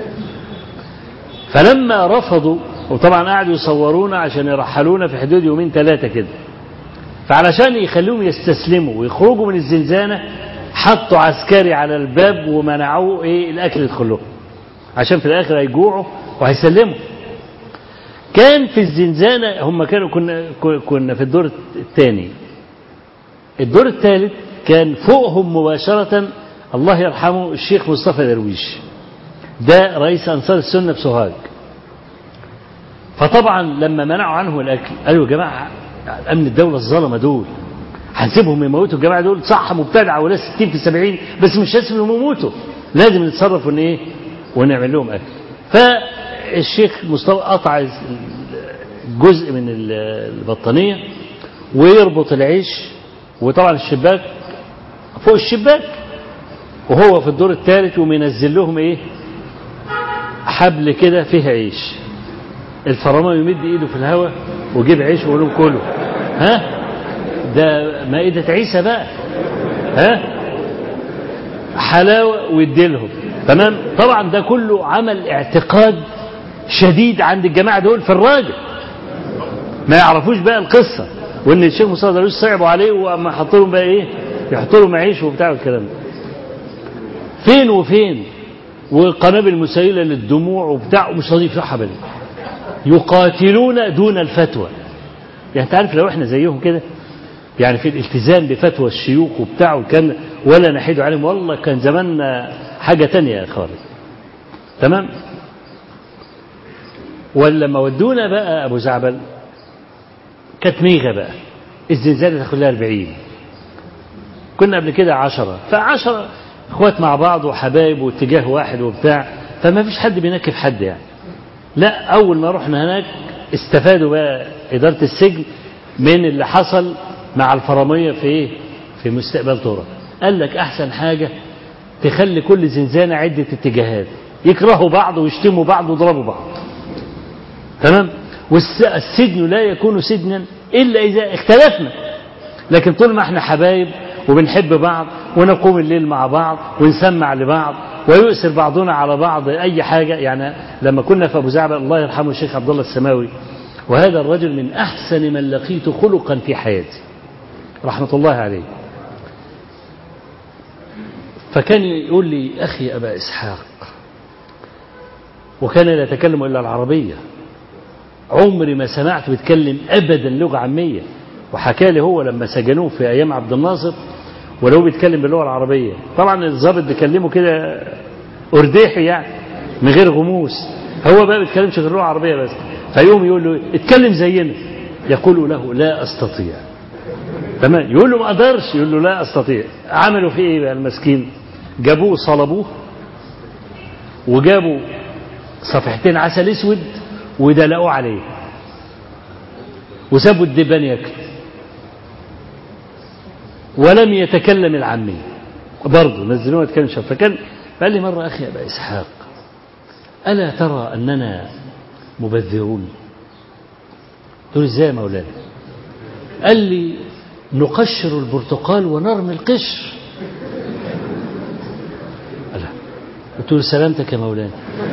Speaker 2: فلما رفضوا وطبعا قعدوا يصورونا عشان يرحلونا في حدود يومين ثلاثة كده فعلشان يخلوهم يستسلموا ويخرجوا من الزنزانة حطوا عسكري على الباب ومنعوه ايه الاكل يدخل لهم عشان في الاخر هيجوعوا وهيسلموا كان في الزنزانة هم كانوا كنا كنا في الدور الثاني الدور الثالث كان فوقهم مباشرة الله يرحمه الشيخ مصطفى درويش ده رئيس أنصار السنة في سوهاج فطبعا لما منعوا عنه الأكل قالوا يا جماعة أمن الدولة الظلمة دول هنسيبهم يموتوا الجماعة دول صح مبتدعة ولا 60 في 70 بس مش لازم يموتوا لازم نتصرف ون ايه ونعمل لهم أكل فالشيخ مصطفى قطع جزء من البطانية ويربط العيش وطبعا الشباك فوق الشباك وهو في الدور الثالث ومنزل لهم ايه حبل كده فيه عيش الفرمان يمد ايده في الهواء ويجيب عيش ويقول لهم كله ها ده مائدة عيسى بقى ها حلاوة ويديلهم تمام طبعا ده كله عمل اعتقاد شديد عند الجماعة دول في الراجل ما يعرفوش بقى القصة وان الشيخ مصطفى درويش صعبوا عليه وما حطوا لهم بقى ايه يحطوا لهم عيش وبتاع والكلام ده فين وفين وقنابل مسيلة للدموع وبتاع ومش راضي يفتحها بالي يقاتلون دون الفتوى يعني انت عارف لو احنا زيهم كده يعني في الالتزام بفتوى الشيوخ وبتاع وكان ولا نحيد عليهم والله كان زماننا حاجة تانية يا خالد تمام ولما ودونا بقى أبو زعبل كانت ميغة بقى الزنزانة تاخد لها 40 كنا قبل كده عشرة فعشرة اخوات مع بعض وحبايب واتجاه واحد وبتاع فما فيش حد بينكف حد يعني لا أول ما رحنا هناك استفادوا بقى إدارة السجن من اللي حصل مع الفرامية في إيه؟ في مستقبل طرق قال لك أحسن حاجة تخلي كل زنزانة عدة اتجاهات يكرهوا بعض ويشتموا بعض ويضربوا بعض تمام والسجن لا يكون سجنا إلا إذا اختلفنا لكن طول ما احنا حبايب وبنحب بعض ونقوم الليل مع بعض ونسمع لبعض ويؤثر بعضنا على بعض أي حاجة يعني لما كنا في أبو زعبل الله يرحمه الشيخ عبد الله السماوي وهذا الرجل من أحسن من لقيت خلقا في حياتي رحمة الله عليه فكان يقول لي أخي أبا إسحاق وكان لا يتكلم إلا العربية عمري ما سمعت بيتكلم أبدا لغة عامية وحكى لي هو لما سجنوه في أيام عبد الناصر ولو بيتكلم باللغة العربية طبعا الضابط بيكلمه كده أرديحي يعني من غير غموس هو بقى بيتكلمش غير اللغة العربية بس فيقوم يقول له اتكلم زينا يقول له لا أستطيع تمام يقول له ما أقدرش يقول له لا أستطيع عملوا فيه إيه بقى المسكين جابوه صلبوه وجابوا صفحتين عسل اسود ودلقوه عليه وسابوا الدبان ياكل ولم يتكلم العامية برضه نزلوه يتكلم شاب فكان قال لي مرة أخي أبا إسحاق ألا ترى أننا مبذرون قلت ازاي يا مولانا قال لي نقشر البرتقال ونرمي القشر ألا قلت له سلامتك يا مولانا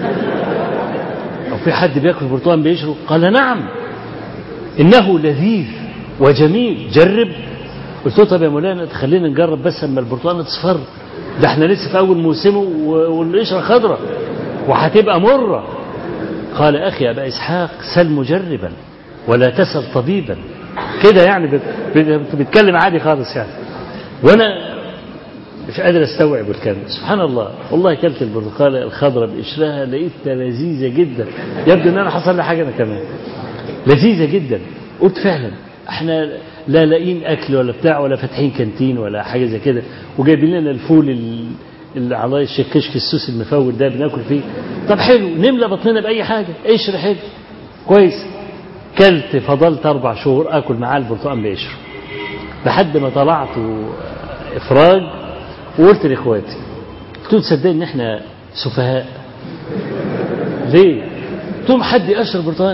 Speaker 2: أو في حد بياكل برتقال بيشرب قال نعم إنه لذيذ وجميل جرب قلت له طب يا مولانا خلينا نجرب بس اما البرتقال تصفر ده احنا لسه في اول موسمه والقشره خضراء وهتبقى مره قال اخي ابا اسحاق سل مجربا ولا تسل طبيبا كده يعني بيتكلم عادي خالص يعني وانا مش قادر استوعب الكلام سبحان الله والله كلت البرتقاله الخضراء بقشرها لقيتها لذيذه جدا يبدو ان انا حصل لي حاجه انا كمان لذيذه جدا قلت فعلا احنا لا لاقيين اكل ولا بتاع ولا فاتحين كانتين ولا حاجه زي كده وجايبين لنا الفول اللي على الشيخ كشك السوس المفول ده بناكل فيه طب حلو نملى بطننا باي حاجه قشر حلو كويس كلت فضلت اربع شهور اكل معاه البرتقال بقشره لحد ما طلعت افراج وقلت لاخواتي قلت لهم تصدقوا ان احنا سفهاء ليه؟ قلت لهم حد يقشر برتقال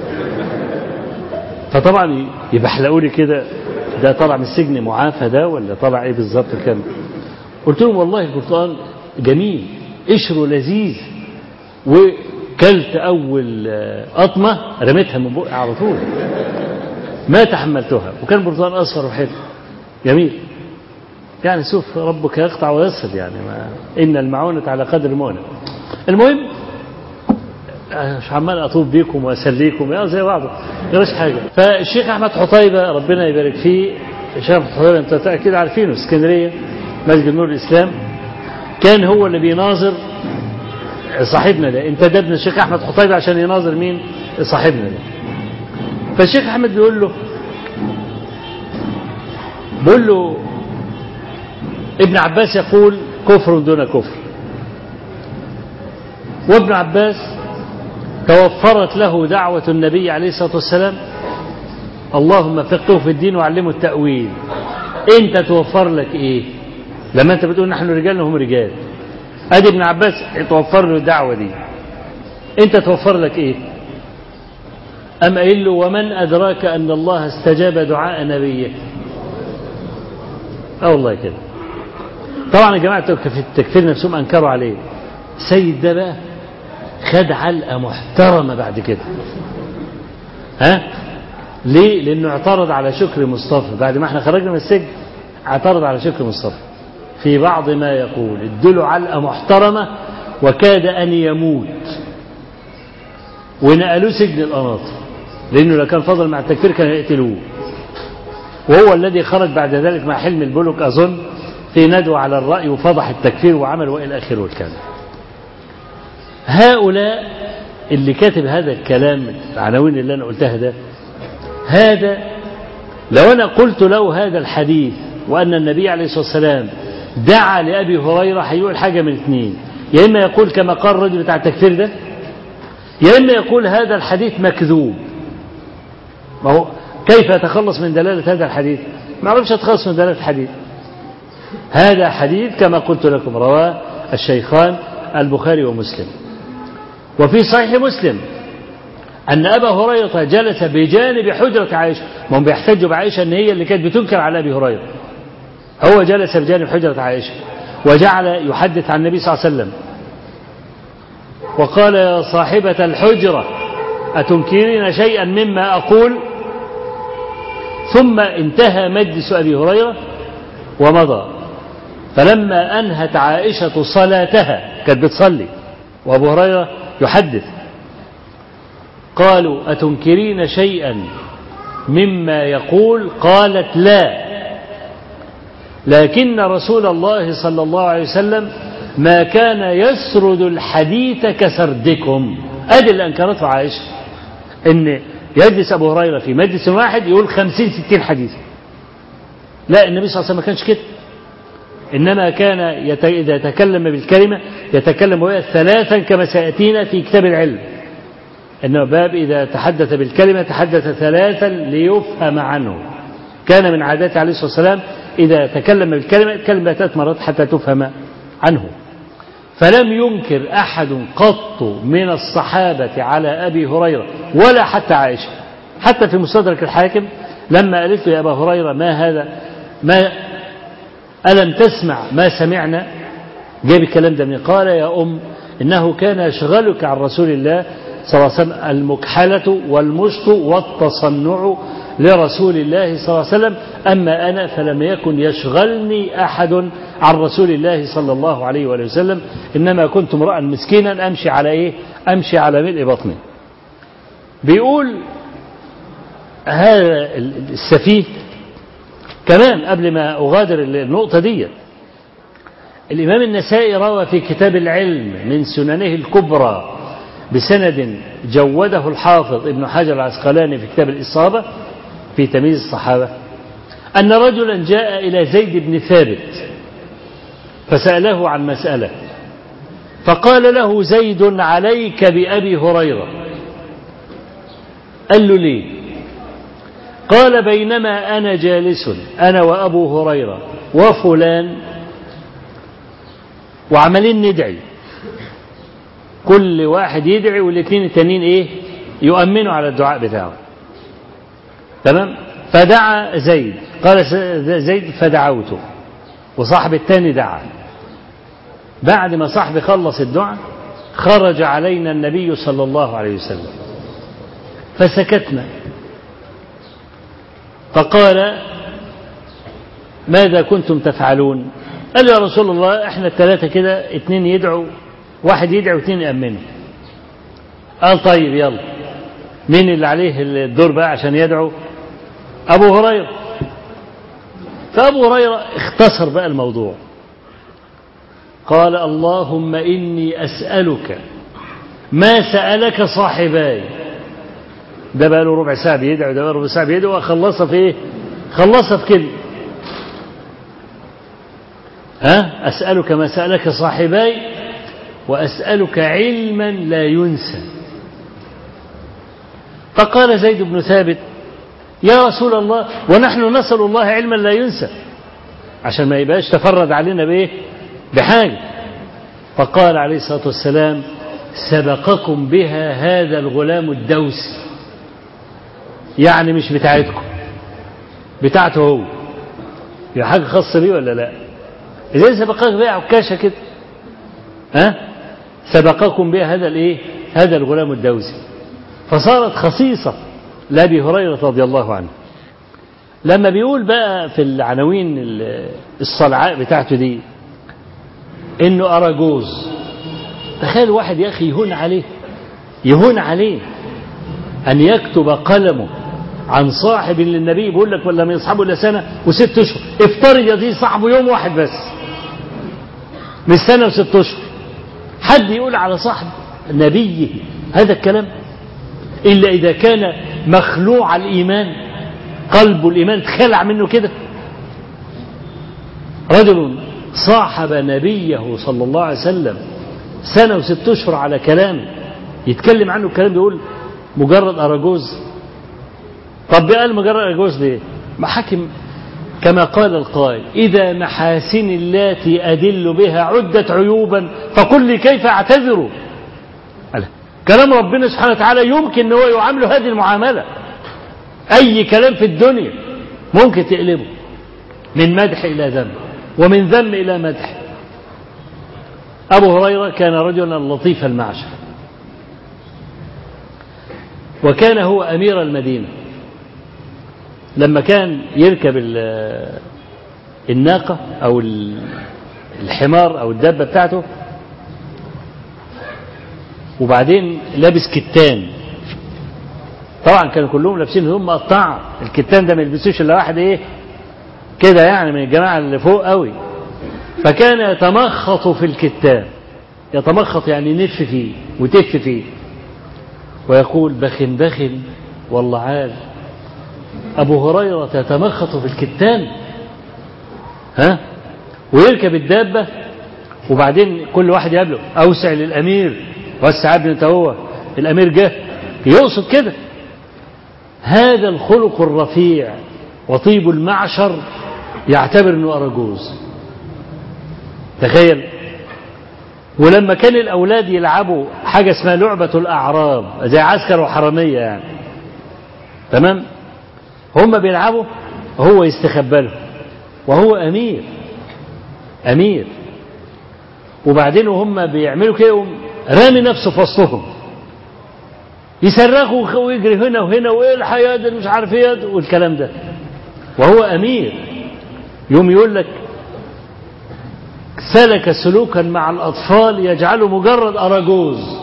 Speaker 2: فطبعا يبحلقوا لي كده ده طلع من السجن معافى ده ولا طلع ايه بالظبط كان قلت لهم والله البرتقال جميل قشره لذيذ وكلت اول قطمه رميتها من بقي على طول ما تحملتها وكان برتقال اصفر وحلو جميل يعني شوف ربك يقطع ويصل يعني ما ان المعونه على قدر المؤنه المهم مش عمال اطوب بيكم واسليكم يا زي بعضه غيرش حاجه فالشيخ احمد حطيبه ربنا يبارك فيه الشيخ احمد حطيبه انت اكيد عارفينه اسكندريه مسجد نور الاسلام كان هو اللي بيناظر صاحبنا ده انتدبنا الشيخ احمد حطيبه عشان يناظر مين صاحبنا ده فالشيخ احمد بيقول له بيقول له ابن عباس يقول كفر دون كفر وابن عباس توفرت له دعوة النبي عليه الصلاة والسلام اللهم فقهه في الدين وعلمه التأويل انت توفر لك ايه لما انت بتقول نحن رجال هم رجال ادي ابن عباس توفر له الدعوة دي انت توفر لك ايه أم قايل له ومن أدراك أن الله استجاب دعاء نبيه اه والله كده طبعا يا جماعة في التكفير نفسهم أنكروا عليه سيد ده بقى خد علقة محترمة بعد كده ها ليه لأنه اعترض على شكر مصطفى بعد ما احنا خرجنا من السجن اعترض على شكر مصطفى في بعض ما يقول ادله علقة محترمة وكاد أن يموت ونقلوه سجن القناطر لأنه لو كان فضل مع التكفير كانوا يقتلوه وهو الذي خرج بعد ذلك مع حلم البلوك أظن في ندوة على الرأي وفضح التكفير وعمل وإلى آخره والكلام هؤلاء اللي كاتب هذا الكلام العناوين اللي أنا قلتها ده هذا لو أنا قلت له هذا الحديث وأن النبي عليه الصلاة والسلام دعا لأبي هريرة هيقول حاجة من اثنين يا إما يقول كما قال الرجل بتاع التكفير ده يا إما يقول هذا الحديث مكذوب ما هو كيف يتخلص من دلالة هذا الحديث ما عرفش يتخلص من دلالة الحديث هذا حديث كما قلت لكم رواه الشيخان البخاري ومسلم وفي صحيح مسلم أن أبا هريرة جلس بجانب حجرة عائشة ما هم بيحتجوا بعائشة أن هي اللي كانت بتنكر على أبي هريرة هو جلس بجانب حجرة عائشة وجعل يحدث عن النبي صلى الله عليه وسلم وقال يا صاحبة الحجرة أتنكرين شيئا مما أقول ثم انتهى مجلس أبي هريرة ومضى فلما أنهت عائشة صلاتها كانت بتصلي وأبو هريرة يحدث قالوا أتنكرين شيئا مما يقول قالت لا لكن رسول الله صلى الله عليه وسلم ما كان يسرد الحديث كسردكم ادي اللي انكرته عائشه ان يجلس ابو هريره في مجلس واحد يقول خمسين ستين حديث لا النبي صلى الله عليه وسلم ما كانش كده انما كان يت... اذا تكلم بالكلمه يتكلم وهي ثلاثا كما سياتينا في كتاب العلم انه باب اذا تحدث بالكلمه تحدث ثلاثا ليفهم عنه كان من عاداته عليه الصلاه والسلام اذا تكلم بالكلمه يتكلم ثلاث مرات حتى تفهم عنه فلم ينكر أحد قط من الصحابة على أبي هريرة ولا حتى عائشة حتى في مستدرك الحاكم لما قالت له يا أبا هريرة ما هذا ما ألم تسمع ما سمعنا جاب الكلام ده من قال يا أم إنه كان يشغلك عن رسول الله صلى الله عليه وسلم المكحلة والمشط والتصنع لرسول الله صلى الله عليه وسلم أما أنا فلم يكن يشغلني أحد عن رسول الله صلى الله عليه وآله وسلم إنما كنت امرأ مسكينا أمشي على إيه أمشي على ملء بطني بيقول هذا السفيه كمان قبل ما أغادر النقطة دي الإمام النسائي روى في كتاب العلم من سننه الكبرى بسند جوده الحافظ ابن حجر العسقلاني في كتاب الإصابة في تمييز الصحابة أن رجلا جاء إلى زيد بن ثابت فسأله عن مسألة فقال له زيد عليك بأبي هريرة قال له ليه قال بينما أنا جالس أنا وأبو هريرة وفلان وعمالين ندعي كل واحد يدعي والاثنين التانيين ايه يؤمنوا على الدعاء بتاعه تمام فدعا زيد قال زيد فدعوته وصاحب الثاني دعا بعد ما صاحبي خلص الدعاء خرج علينا النبي صلى الله عليه وسلم فسكتنا فقال ماذا كنتم تفعلون قال يا رسول الله احنا الثلاثة كده اتنين يدعوا واحد يدعي واثنين يأمنوا قال طيب يلا مين اللي عليه الدور بقى عشان يدعو أبو هريرة فأبو هريرة اختصر بقى الموضوع قال اللهم إني أسألك ما سألك صاحباي ده بقى له ربع ساعة بيدعو ده بقى ربع ساعة بيدعو وخلصها في ايه؟ خلصها في كلمة ها أسألك ما سألك صاحباي وأسألك علما لا ينسى فقال زيد بن ثابت يا رسول الله ونحن نسأل الله علما لا ينسى عشان ما يبقاش تفرد علينا بإيه بحاجة فقال عليه الصلاة والسلام سبقكم بها هذا الغلام الدوسي يعني مش بتاعتكم بتاعته هو يبقى حاجة خاصة بيه ولا لا إذا سبقك بها عكاشة كده ها سبقكم بها هذا الايه هذا الغلام الدوسي فصارت خصيصة لأبي هريرة رضي الله عنه لما بيقول بقى في العناوين الصلعاء بتاعته دي انه اراجوز تخيل واحد يا اخي يهون عليه يهون عليه ان يكتب قلمه عن صاحب للنبي بيقول لك ولا من يصحبه الا سنه وست اشهر افترض يا دي صاحبه يوم واحد بس من سنه وست اشهر حد يقول على صاحب نبيه هذا الكلام الا اذا كان مخلوع الايمان قلب الايمان خلع منه كده رجل صاحب نبيه صلى الله عليه وسلم سنة وست أشهر على كلام يتكلم عنه الكلام بيقول مجرد أراجوز طب قال مجرد أراجوز ليه محاكم كما قال القائل إذا محاسن اللاتي أدل بها عدت عيوبا فقل لي كيف أعتذر كلام ربنا سبحانه وتعالى يمكن أن هو يعامله هذه المعاملة أي كلام في الدنيا ممكن تقلبه من مدح إلى ذم ومن ذم إلى مدح أبو هريرة كان رجلا لطيف المعشر وكان هو أمير المدينة لما كان يركب الناقة أو الحمار أو الدابة بتاعته وبعدين لابس كتان طبعا كانوا كلهم لابسين هدوم مقطعة الكتان ده ما يلبسوش الا واحد ايه كده يعني من الجماعة اللي فوق قوي فكان يتمخط في الكتان يتمخط يعني نف فيه وتف فيه ويقول بخن بخن والله عال أبو هريرة يتمخط في الكتان ها ويركب الدابة وبعدين كل واحد يقابله أوسع للأمير وسع ابن هو الأمير جه يقصد كده هذا الخلق الرفيع وطيب المعشر يعتبر انه اراجوز تخيل ولما كان الاولاد يلعبوا حاجه اسمها لعبه الاعراب زي عسكر وحراميه يعني تمام هم بيلعبوا هو يستخبى له وهو امير امير وبعدين وهم بيعملوا كده رامي نفسه في وسطهم يصرخوا ويجري هنا وهنا وايه الحياه ده مش عارف ايه والكلام ده وهو امير يوم يقول لك سلك سلوكا مع الأطفال يجعله مجرد أراجوز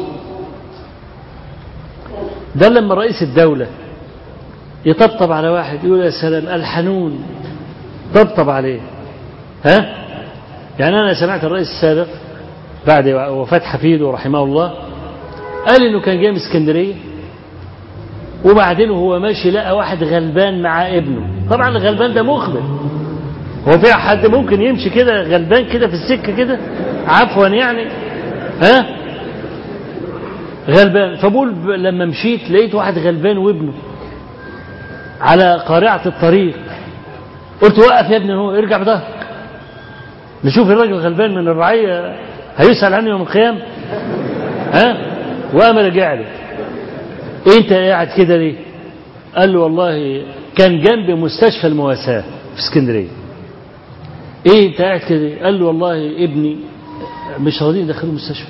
Speaker 2: ده لما رئيس الدولة يطبطب على واحد يقول يا سلام الحنون طبطب عليه ها يعني أنا سمعت الرئيس السابق بعد وفاة حفيده رحمه الله قال إنه كان جاي من اسكندرية وبعدين وهو ماشي لقى واحد غلبان مع ابنه طبعا الغلبان ده مخبر هو في حد ممكن يمشي كده غلبان كده في السكه كده عفوا يعني ها غلبان فبقول لما مشيت لقيت واحد غلبان وابنه على قارعة الطريق قلت وقف يا ابني هو ارجع بظهرك نشوف الراجل غلبان من الرعية هيسأل عنه يوم القيامة ها وقام رجع له إيه انت قاعد كده ليه قال له والله كان جنب مستشفى المواساة في اسكندريه ايه انت قاعد كده قال له والله ابني مش راضيين يدخلوه المستشفى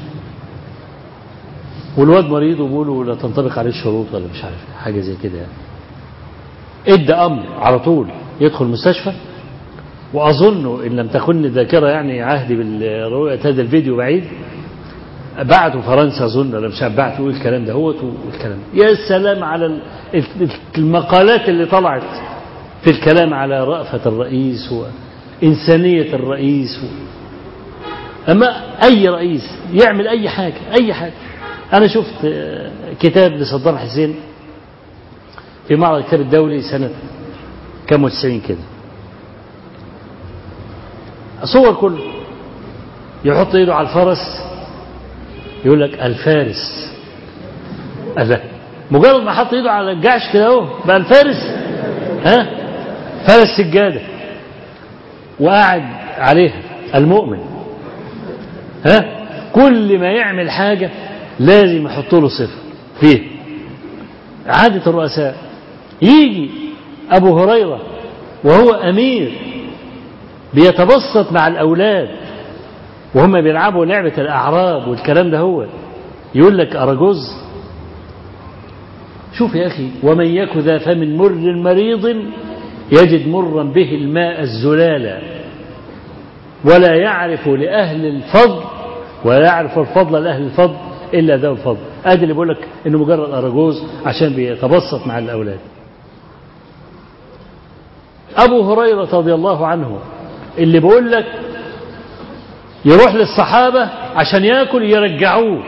Speaker 2: والواد مريض وبيقولوا لا تنطبق عليه الشروط ولا مش عارف حاجه زي كده يعني ادى امر على طول يدخل المستشفى واظن ان لم تخن الذاكره يعني عهدي برؤيه هذا الفيديو بعيد بعته فرنسا اظن ولا مش عارف بعته ايه الكلام ده هو والكلام يا سلام على المقالات اللي طلعت في الكلام على رأفة الرئيس و إنسانية الرئيس و... أما أي رئيس يعمل أي حاجة أي حاجة أنا شفت كتاب لصدام حسين في معرض الكتاب الدولي سنة كم وتسعين كده صور كله يحط ايده على الفرس يقول لك الفارس الله مجرد ما حط ايده على الجعش كده اهو بقى الفارس ها فارس سجاده وقاعد عليها المؤمن ها كل ما يعمل حاجة لازم يحط له صفة فيه عادة الرؤساء يجي أبو هريرة وهو أمير بيتبسط مع الأولاد وهم بيلعبوا لعبة الأعراب والكلام ده هو يقول لك أرجوز شوف يا أخي ومن يك ذا فم مر مريض يجد مرا به الماء الزلالا ولا يعرف لأهل الفضل ولا يعرف الفضل لأهل الفضل إلا ذو الفضل أدي اللي بيقول لك إنه مجرد أرجوز عشان بيتبسط مع الأولاد أبو هريرة رضي الله عنه اللي بيقول لك يروح للصحابة عشان ياكل يرجعوه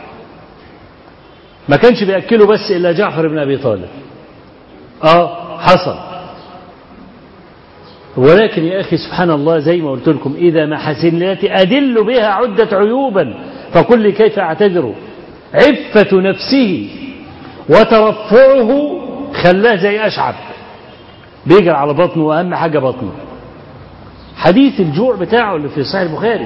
Speaker 2: ما كانش بيأكله بس إلا جعفر بن أبي طالب آه حصل ولكن يا أخي سبحان الله زي ما قلت لكم إذا محاسن التي أدل بها عدة عيوبا فقل لي كيف أعتذر عفة نفسه وترفعه خلاه زي أشعب بيجري على بطنه وأهم حاجة بطنه حديث الجوع بتاعه اللي في صحيح البخاري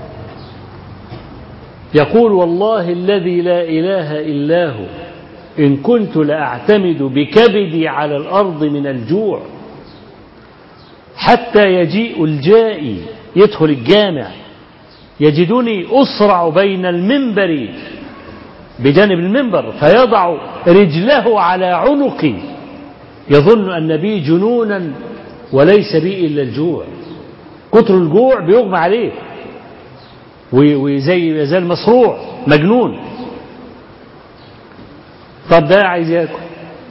Speaker 2: يقول والله الذي لا إله إلا هو إن كنت لأعتمد بكبدي على الأرض من الجوع حتى يجيء الجائي يدخل الجامع يجدني أسرع بين المنبر بجانب المنبر فيضع رجله على عنقي يظن أن بي جنونا وليس بي إلا الجوع كتر الجوع بيغمى عليه وزي زي المصروع مجنون طب ده عايز ياكل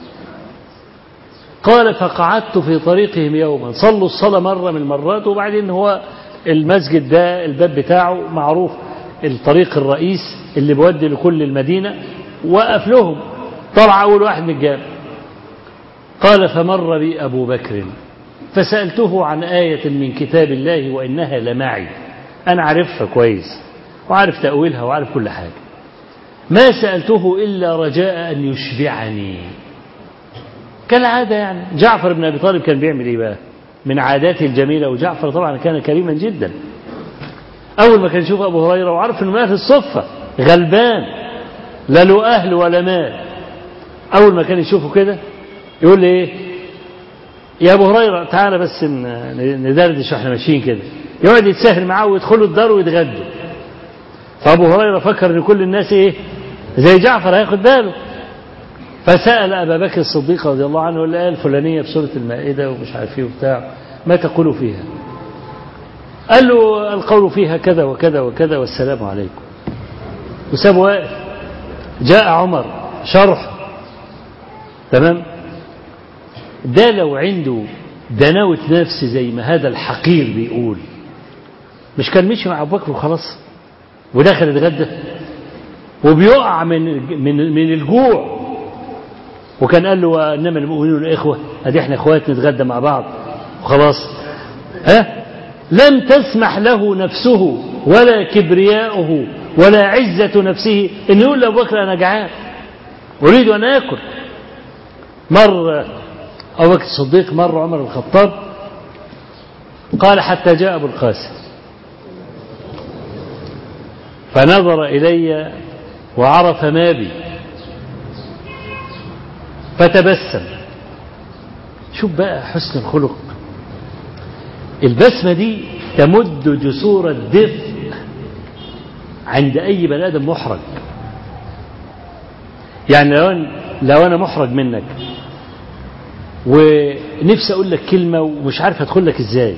Speaker 2: قال فقعدت في طريقهم يوما صلوا الصلاة مرة من المرات وبعدين هو المسجد ده الباب بتاعه معروف الطريق الرئيس اللي بيودي لكل المدينة وقف لهم طلع أول واحد من الجامع قال فمر بي أبو بكر فسألته عن آية من كتاب الله وإنها لمعي أنا عارفها كويس وعارف تأويلها وعارف كل حاجة ما سألته إلا رجاء أن يشبعني كالعادة يعني جعفر بن أبي طالب كان بيعمل إيه بقى من عاداته الجميلة وجعفر طبعا كان كريما جدا أول ما كان يشوف أبو هريرة وعرف إنه في الصفة غلبان لا له أهل ولا مال أول ما كان يشوفه كده يقول لي إيه يا أبو هريرة تعالى بس ندردش واحنا ماشيين كده يقعد يتساهل معاه ويدخلوا الدار ويتغدوا فأبو هريرة فكر إن كل الناس إيه زي جعفر هياخد باله فسأل أبا بكر الصديق رضي الله عنه اللي قال فلانية في سورة المائدة ومش عارف إيه وبتاع ما تقول فيها قال له القول فيها كذا وكذا وكذا والسلام عليكم وساب واقف جاء عمر شرح تمام ده لو عنده دناوة نفس زي ما هذا الحقير بيقول مش كان مشي مع أبو بكر وخلاص ودخل يتغدى وبيقع من من من الجوع وكان قال له انما المؤمنون اخوه ادي احنا اخوات نتغدى مع بعض وخلاص ها لم تسمح له نفسه ولا كبرياؤه ولا عزة نفسه ان يقول لابو بكر انا جعان اريد ان اكل مر ابو بكر الصديق مر عمر الخطاب قال حتى جاء ابو القاسم فنظر الي وعرف ما بي فتبسم شوف بقى حسن الخلق البسمة دي تمد جسور الدفء عند أي بني آدم محرج يعني لو أنا, لو أنا محرج منك ونفسي أقول لك كلمة ومش عارف أدخل لك إزاي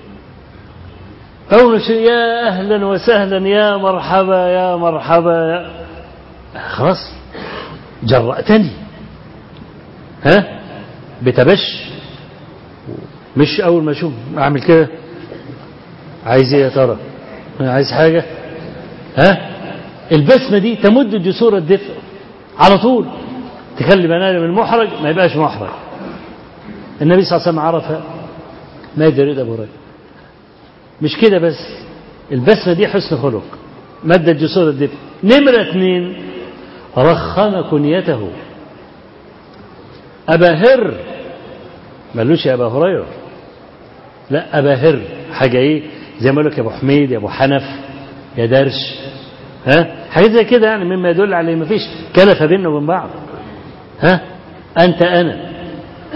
Speaker 2: أول شيء يا أهلا وسهلا يا مرحبا يا مرحبا يا خلاص جرأتني ها بتبش مش اول ما اشوف اعمل كده عايز ايه يا ترى عايز حاجه ها البسمه دي تمد جسور الدفء على طول تخلي بني ادم المحرج ما يبقاش محرج النبي صلى الله عليه وسلم عرف ما يريد ابو هريره مش كده بس البسمه دي حسن خلق مد جسور الدفء نمره اثنين رخم كنيته أبا هر مالوش يا أبا هريرة لا أبا هر حاجة إيه زي ما لك يا أبو حميد يا أبو حنف يا درش ها حاجات زي كده يعني مما يدل على ما فيش كلفة بيننا وبين بعض ها أنت أنا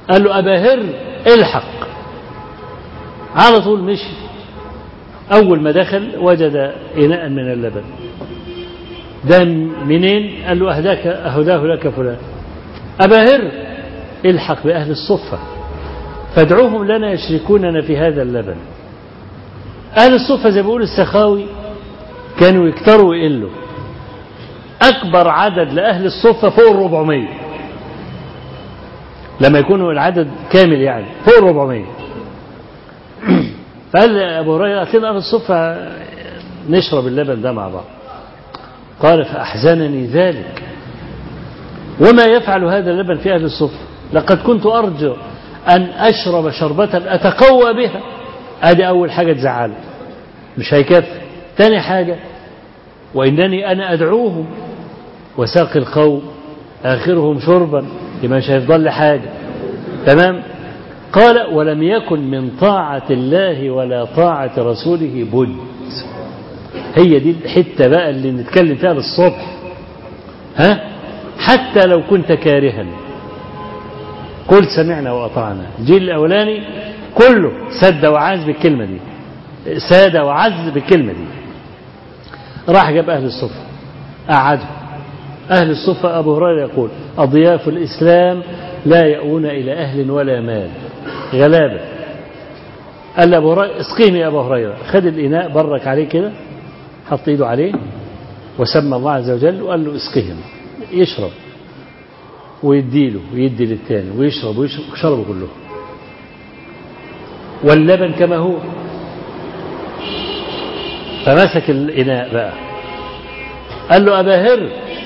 Speaker 2: قال له أبا هر الحق على طول مشي أول ما دخل وجد إناء من اللبن ده منين قال له أهداك أهداه لك فلان أبا هر الحق بأهل الصفة فادعوهم لنا يشركوننا في هذا اللبن أهل الصفة زي ما بيقول السخاوي كانوا يكتروا ويقلوا أكبر عدد لأهل الصفة فوق الربعمية لما يكونوا العدد كامل يعني فوق الربعمية فقال أبو هريرة أتينا أهل الصفة نشرب اللبن ده مع بعض قال فأحزنني ذلك وما يفعل هذا اللبن في أهل الصفة لقد كنت أرجو أن أشرب شربة أتقوى بها أدي أول حاجة تزعله مش هيكفي تاني حاجة وإنني أنا أدعوهم وساقي القوم آخرهم شربا لما مش هيفضل لي حاجة تمام قال ولم يكن من طاعة الله ولا طاعة رسوله بد هي دي الحتة بقى اللي نتكلم فيها للصبح ها حتى لو كنت كارها قل سمعنا وأطعنا الجيل الأولاني كله سد وعز بالكلمة دي ساد وعز بالكلمة دي راح جاب أهل الصفة قعدوا أهل الصفة أبو هريرة يقول أضياف الإسلام لا يأوون إلى أهل ولا مال غلابة قال له أبو هريرة اسقيني يا أبو هريرة خد الإناء برك عليه كده حط إيده عليه وسمى الله عز وجل وقال له اسقهم يشرب ويديله ويدي للتاني ويشرب ويشرب وشربوا كلهم واللبن كما هو فمسك الإناء بقى قال له أبا هر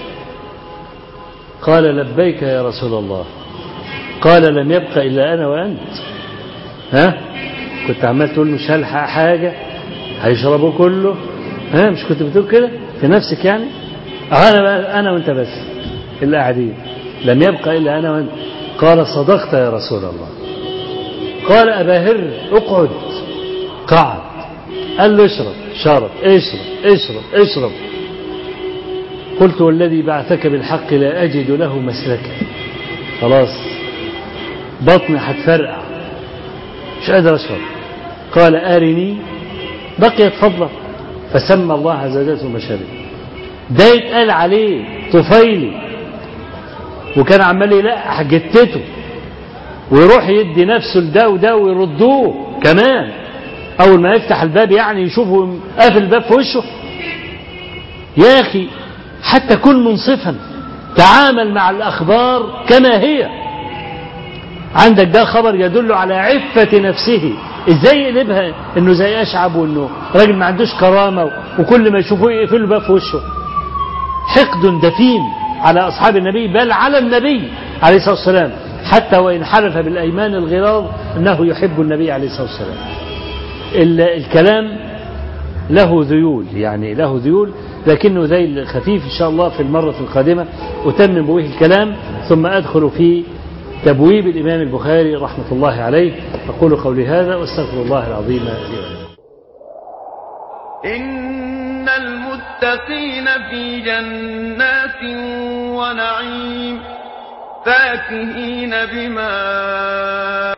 Speaker 2: قال لبيك يا رسول الله قال لم يبق إلا أنا وأنت ها كنت عمال تقول مش هلحق حاجة هيشربوا كله ها مش كنت بتقول كده في نفسك يعني أنا بقى أنا وأنت بس اللي قاعدين لم يبق إلا أنا وأنت قال صدقت يا رسول الله قال أبا هر اقعد قعد قال له اشرب شرب اشرب اشرب اشرب قلت والذي بعثك بالحق لا أجد له مسلكا خلاص بطني هتفرقع مش قادر أشرب قال أرني بقيت فضلة فسمى الله عز وجل ثم شرب ده يتقال عليه طفيلي وكان عمال يلقح جتته ويروح يدي نفسه لده وده ويردوه كمان أول ما يفتح الباب يعني يشوفه قافل الباب في وشه يا أخي حتى كن منصفا تعامل مع الأخبار كما هي عندك ده خبر يدل على عفة نفسه ازاي يقلبها انه زي اشعب وانه راجل ما عندوش كرامة وكل ما يشوفوه يقفلوا الباب في وشه حقد دفين على أصحاب النبي بل على النبي عليه الصلاة والسلام حتى وإن حلف بالأيمان الغلاظ أنه يحب النبي عليه الصلاة والسلام الكلام له ذيول يعني له ذيول لكنه ذيل خفيف إن شاء الله في المرة القادمة أتمم به الكلام ثم أدخل في تبويب الإمام البخاري رحمة الله عليه أقول قولي هذا واستغفر الله العظيم لي ولكم
Speaker 1: إن المتقين في جنات ونعيم فاكهين بما